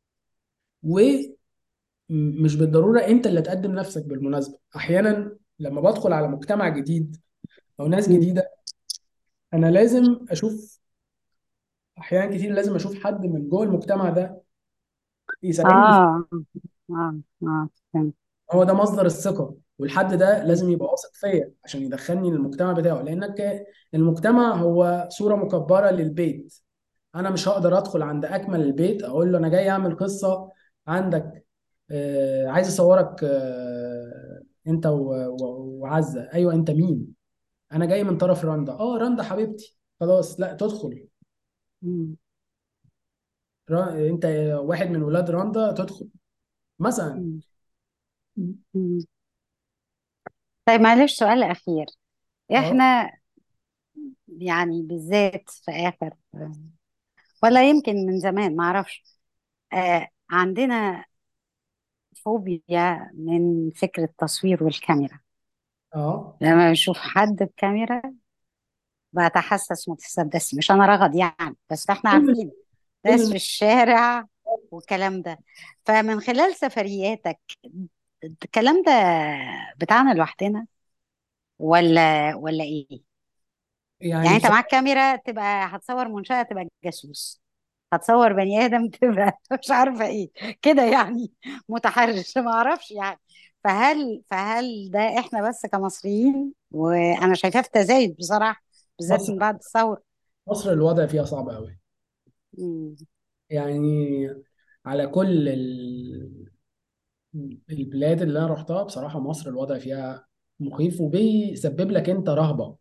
ومش بالضروره انت اللي تقدم نفسك بالمناسبه احيانا لما بدخل على مجتمع جديد او ناس مم. جديده انا لازم اشوف احيانا كتير لازم اشوف حد من جوه المجتمع ده يساعدني في اه اه اه فهمت هو ده مصدر الثقة والحد ده لازم يبقى واثق فيا عشان يدخلني للمجتمع بتاعه لأنك المجتمع هو صورة مكبرة للبيت أنا مش هقدر أدخل عند أكمل البيت أقول له أنا جاي أعمل قصة عندك آه عايز أصورك آه أنت و- و- وعزة أيوه أنت مين أنا جاي من طرف رندا أه رندا حبيبتي خلاص لا تدخل مم. را- أنت واحد من ولاد رندا تدخل مثلا مم. مم. طيب معلش سؤال أخير أه احنا يعني بالذات في آخر ولا يمكن من زمان معرفش آه عندنا فوبيا من فكرة التصوير والكاميرا أه لما بشوف حد بكاميرا بتحسس متسدس مش أنا رغد يعني بس احنا كل عارفين ناس كل في الشارع والكلام ده فمن خلال سفرياتك الكلام ده بتاعنا لوحدنا ولا ولا ايه يعني يعني انت معاك بصراحة كاميرا تبقى هتصور منشأة تبقى جاسوس هتصور بني ادم تبقى مش عارفه ايه كده يعني متحرش ما اعرفش يعني فهل فهل ده احنا بس كمصريين وانا شايفاه في تزايد بصراحه بالذات مصر من بعد الثوره مصر الوضع فيها صعب قوي مم. يعني على كل ال- البلاد اللي انا رحتها بصراحه مصر الوضع فيها مخيف وبيسبب لك انت رهبه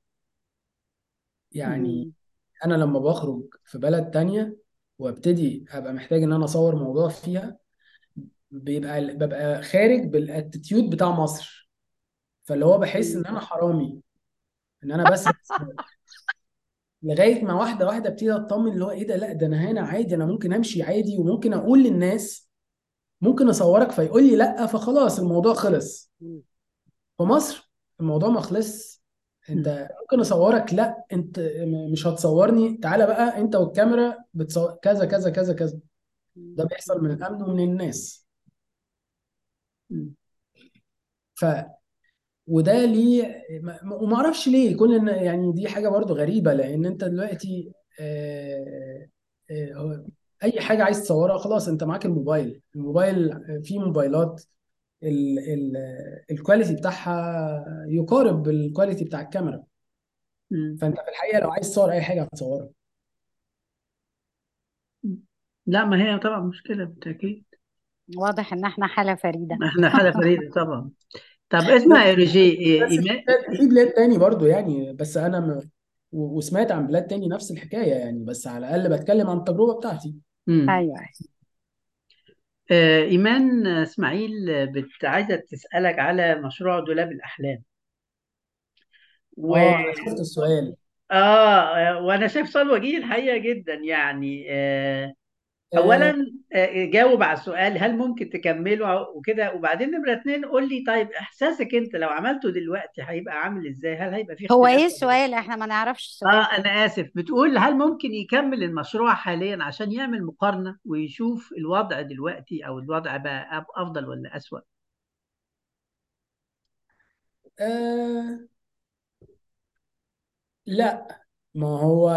يعني مم. انا لما بخرج في بلد تانية وابتدي ابقى محتاج ان انا اصور موضوع فيها بيبقى ببقى خارج بالاتيتيود بتاع مصر فاللي هو بحس ان انا حرامي ان انا بس لغايه ما واحده واحده ابتدي اطمن اللي هو ايه ده لا ده انا هنا عادي انا ممكن امشي عادي وممكن اقول للناس ممكن اصورك فيقول لي لا فخلاص الموضوع خلص مم. في مصر الموضوع ما خلص مم. انت ممكن اصورك لا انت م- مش هتصورني تعالى بقى انت والكاميرا بتصور كذا كذا كذا كذا ده بيحصل من الامن ومن الناس مم. ف وده ليه ما- وما اعرفش ليه كل إن- يعني دي حاجه برضو غريبه لان انت دلوقتي آه، آه، هو اي حاجه عايز تصورها خلاص انت معاك الموبايل الموبايل فيه موبايلات ال ال الكواليتي بتاعها يقارب بالكواليتي بتاع الكاميرا مم. فانت في الحقيقه لو عايز تصور اي حاجه هتصورها لا ما هي طبعا مشكلة بالتأكيد واضح ان احنا حالة فريدة احنا حالة فريدة طبعا طب اسمع يا بس ريجي بس في إيمان بلاد في بلاد تاني برضو يعني بس انا م... و- وسمعت عن بلاد تاني نفس الحكايه يعني بس على الاقل بتكلم عن التجربه بتاعتي مم. ايوه آه، إيمان إسماعيل بت- عايزة تسألك على مشروع دولاب الأحلام و اه انا شفت السؤال آه وأنا شايف سؤال وجيه الحقيقة جدا يعني آه آه أولا آه جاوب على السؤال هل ممكن تكمله وكده وبعدين نمرة اتنين قول لي طيب إحساسك أنت لو عملته دلوقتي هيبقى عامل إزاي؟ هل هيبقى فيه هو اختلاف ايه ولا لا؟ السؤال احنا ما نعرفش السؤال آه أنا آسف بتقول هل ممكن يكمل المشروع حاليا عشان يعمل مقارنة ويشوف الوضع دلوقتي أو الوضع بقى أب- أفضل ولا أسوأ؟ آه لا ما هو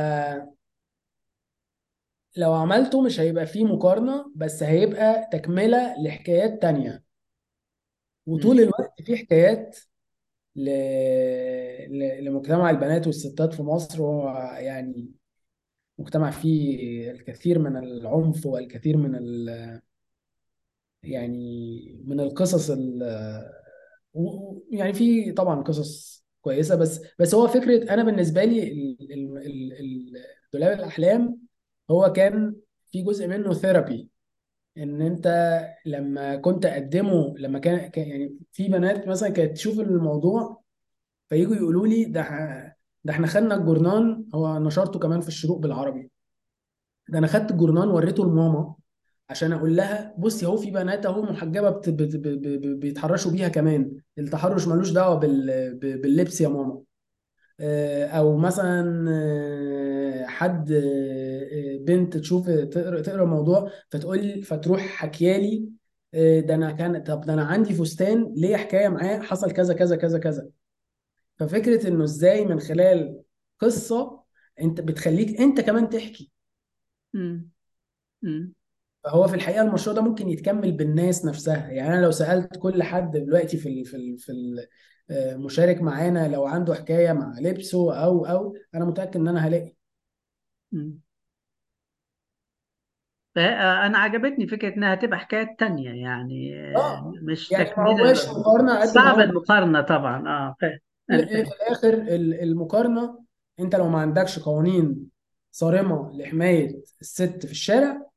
لو عملته مش هيبقى فيه مقارنة بس هيبقى تكملة لحكايات تانية وطول مم. الوقت في حكايات ل... ل... لمجتمع البنات والستات في مصر وهو يعني مجتمع فيه الكثير من العنف والكثير من ال... يعني من القصص ال... و- و- يعني في طبعا قصص كويسة بس بس هو فكرة أنا بالنسبة لي ال... ال... ال... ال- دولاب الأحلام هو كان في جزء منه ثيرابي ان انت لما كنت اقدمه لما كان كان- يعني في بنات مثلا كانت تشوف الموضوع فيجوا يقولوا لي ده ح- ده احنا خدنا الجورنان هو نشرته كمان في الشروق بالعربي ده انا خدت الجورنان وريته لماما عشان اقول لها بصي اهو في بنات اهو محجبه بت بت ب- ب- ب- بيتحرشوا بيها كمان التحرش ملوش دعوه بال ب- باللبس يا ماما آه، او مثلا آه، حد آه، آه، بنت تشوف تقرا تقرا موضوع فتقول فتروح حكيالي آه، ده انا كان طب ده انا عندي فستان ليه حكايه معاه حصل كذا كذا كذا كذا ففكره انه ازاي من خلال قصه انت بتخليك انت كمان تحكي مم. مم. فهو في الحقيقه المشروع ده ممكن يتكمل بالناس نفسها يعني انا لو سالت كل حد دلوقتي في ال في ال في ال آه، مشارك معانا لو عنده حكايه مع لبسه او او انا متاكد ان انا هلاقي مم. فأنا عجبتني فكرة إنها تبقى حكايات تانية يعني آه، اه مش يعني ما تكملة هواش ل- مقارنه قد ما صعب هو المقارنة طبعا اه فاهم أنا في فاهم الاخر ال- المقارنه انت لو ما عندكش قوانين صارمه لحمايه الست في الشارع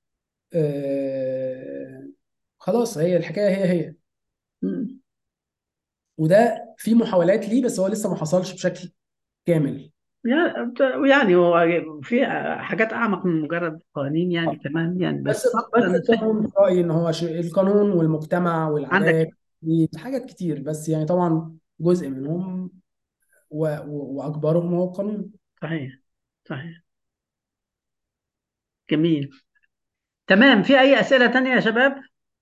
آه خلاص هي الحكايه هي هي مم. وده في محاولات ليه بس هو لسه ما حصلش بشكل كامل يا- يعني هو في حاجات أعمق من مجرد قوانين يعني كمان يعني بس بس بس أنا فاهم القانون في رايي ان هو شيء القانون والمجتمع عندك والعادات دي حاجات كتير بس يعني طبعا جزء منهم و- و- واكبرهم هو القانون صحيح صحيح جميل تمام في أي أسئلة تانية يا شباب؟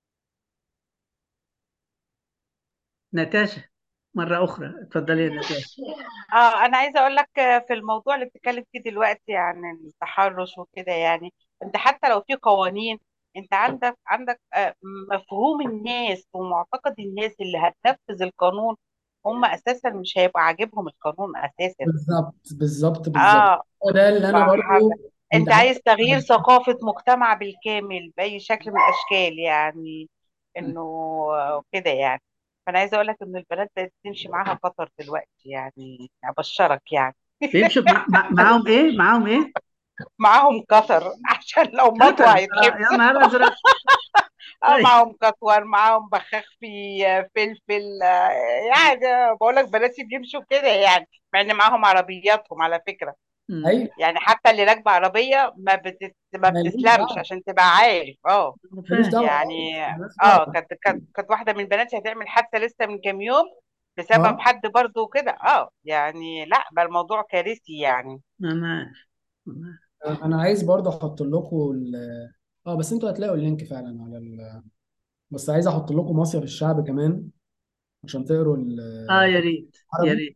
نتاشا مرة أخرى اتفضلي يا نتاشا اه انا عايزه اقول لك آه، في الموضوع اللي بتتكلم فيه دلوقتي عن التحرش وكده يعني انت حتى لو في قوانين انت عندك عندك آه، مفهوم الناس ومعتقد الناس اللي هتنفذ القانون هم اساسا مش هيبقى عاجبهم القانون اساسا بالظبط بالظبط بالظبط اه هو ده اللي انا برضو انت انت عارف عايز تغيير ثقافة مجتمع بالكامل بأي شكل من الأشكال يعني انه كده يعني فأنا عايزة أقول لك إن البنات بقت تمشي معاها خطر دلوقتي يعني أبشرك يعني بيمشوا مع... مع... معاهم ايه معاهم ايه معاهم قطر عشان لو ماتوا كتر آه، هيتحبسوا يا نهار ازرق اه طيب معاهم كتور معاهم بخاخ في فلفل آه، يعني بقول لك بناتي بيمشوا كده يعني مع ان معاهم عربياتهم على فكرة مم. ايوه يعني حتى اللي راكبة عربية ما بتت... ما ماليش بتسلمش دعوه عشان تبقى عارف اه أنا ماليش فاهم دعوه يعني خالص ماليش اه دعوه كانت كانت كانت واحدة من بناتي هتعمل حادثة لسه من كام يوم بسبب اه حد برضه كده اه يعني لا بقى الموضوع كارثي يعني انا عارف أنا عارف. انا عايز برضه احط لكم ال... اه بس انتوا هتلاقوا اللينك فعلا على ال... بس عايز احط لكم مصيف الشعب كمان عشان تقروا اه يا ال- ريت يا العربي ريت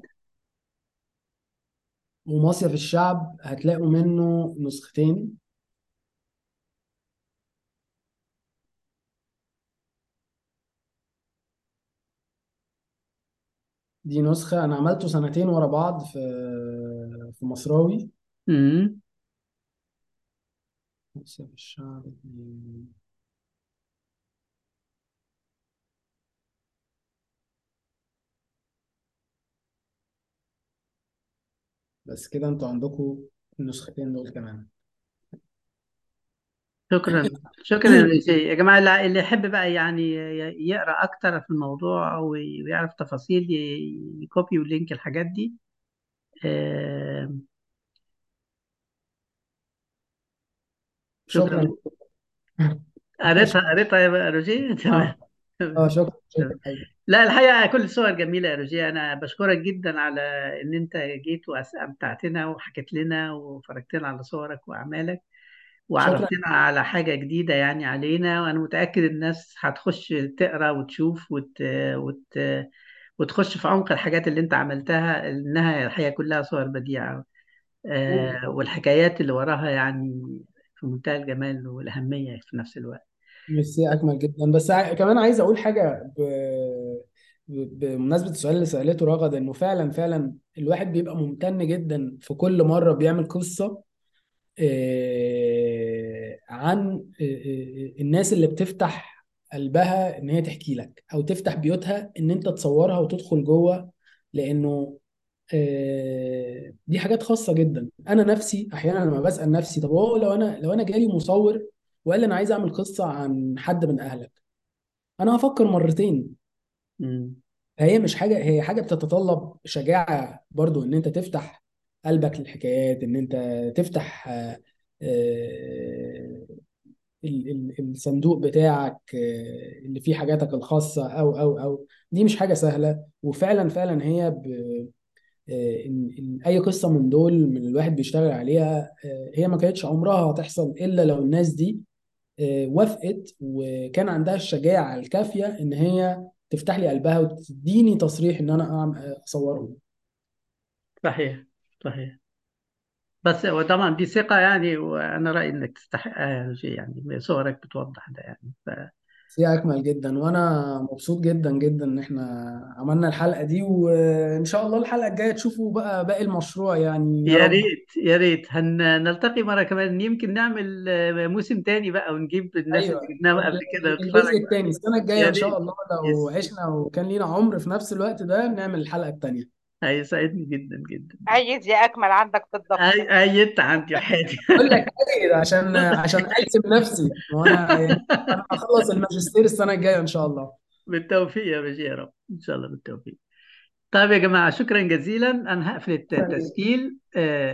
ومصيف الشعب هتلاقوا منه نسختين دي نسخة أنا عملته سنتين ورا بعض في في مصراوي مم. مصيف الشعب بس كده انتوا عندكم النسختين دول كمان شكرا شكرا يا ريت. يا جماعة اللي اللي يحب بقى يعني ي- يقرأ أكتر في الموضوع أو يعرف تفاصيل ي- يكوبي ولينك الحاجات دي آه، شكرا شكرا قريتها قريتها يا روجيه تمام اه اه شكرا تمام. شكرا حبيبي. لا الحقيقة كل الصور جميلة يا روجيه أنا بشكرك جدا على إن أنت جيت وأمتعتنا وحكيت لنا وفرجتنا على صورك وأعمالك شكرا وعرفتنا على حاجة جديدة يعني علينا وأنا متأكد الناس هتخش تقرأ وتشوف وت... وت... وتخش في عمق الحاجات اللي أنت عملتها إنها الحقيقة كلها صور بديعة آه، والحكايات اللي وراها يعني في منتهى الجمال والأهمية في نفس الوقت ميرسي اكمل جدا بس ع- كمان عايز اقول حاجه ب... ب- بمناسبه السؤال اللي سالته رغد انه فعلا فعلا الواحد بيبقى ممتن جدا في كل مره بيعمل قصه آه، عن آه، آه، الناس اللي بتفتح قلبها ان هي تحكي لك او تفتح بيوتها ان انت تصورها وتدخل جوه لانه آه، دي حاجات خاصه جدا انا نفسي احيانا لما بسال نفسي طب هو لو انا لو انا جالي مصور وقال لي انا عايز اعمل قصه عن حد من اهلك انا هفكر مرتين مم. فهي مش حاجه هي حاجه بتتطلب شجاعه برضو ان انت تفتح قلبك للحكايات ان انت تفتح آه، آه، ال- ال- الصندوق بتاعك آه، اللي فيه حاجاتك الخاصه او او او دي مش حاجه سهله وفعلا فعلا هي ب... آه، إن- إن اي قصه من دول من الواحد بيشتغل عليها آه، هي ما كانتش عمرها هتحصل الا لو الناس دي آه، وافقت وكان عندها الشجاعه الكافيه ان هي تفتح لي قلبها وتديني تصريح ان انا أعم- اصورهم صحيح صحيح بس وطبعا دي ثقة يعني وأنا رأيي إنك تستحقها يا روجيه يعني صورك بتوضح ده يعني ف... هي اكمل جدا وانا مبسوط جدا جدا ان احنا عملنا الحلقه دي وان شاء الله الحلقه الجايه تشوفوا بقى باقي المشروع يعني يا يا رب ريت يا ريت هنلتقي مرة كمان يمكن نعمل آه، موسم تاني بقى ونجيب الناس اللي ايوه جبناهم ال- قبل كده ال- ونتفرج الجزء الثاني السنه الجايه يا ان شاء ريت الله لو يس عشنا وكان لينا عمر في نفس الوقت ده نعمل الحلقه الثانيه هيسعدني جدا جدا عايز يا أكمل عندك في الضبط أي أيدت عندي يا حاتي اقول لك ايه عشان عشان الزم نفسي وانا يعني انا هخلص الماجستير السنه الجايه ان شاء الله بالتوفيق يا باشا يا رب إن شاء الله بالتوفيق طيب يا جماعة شكرا جزيلا أنا هقفل التسجيل آه،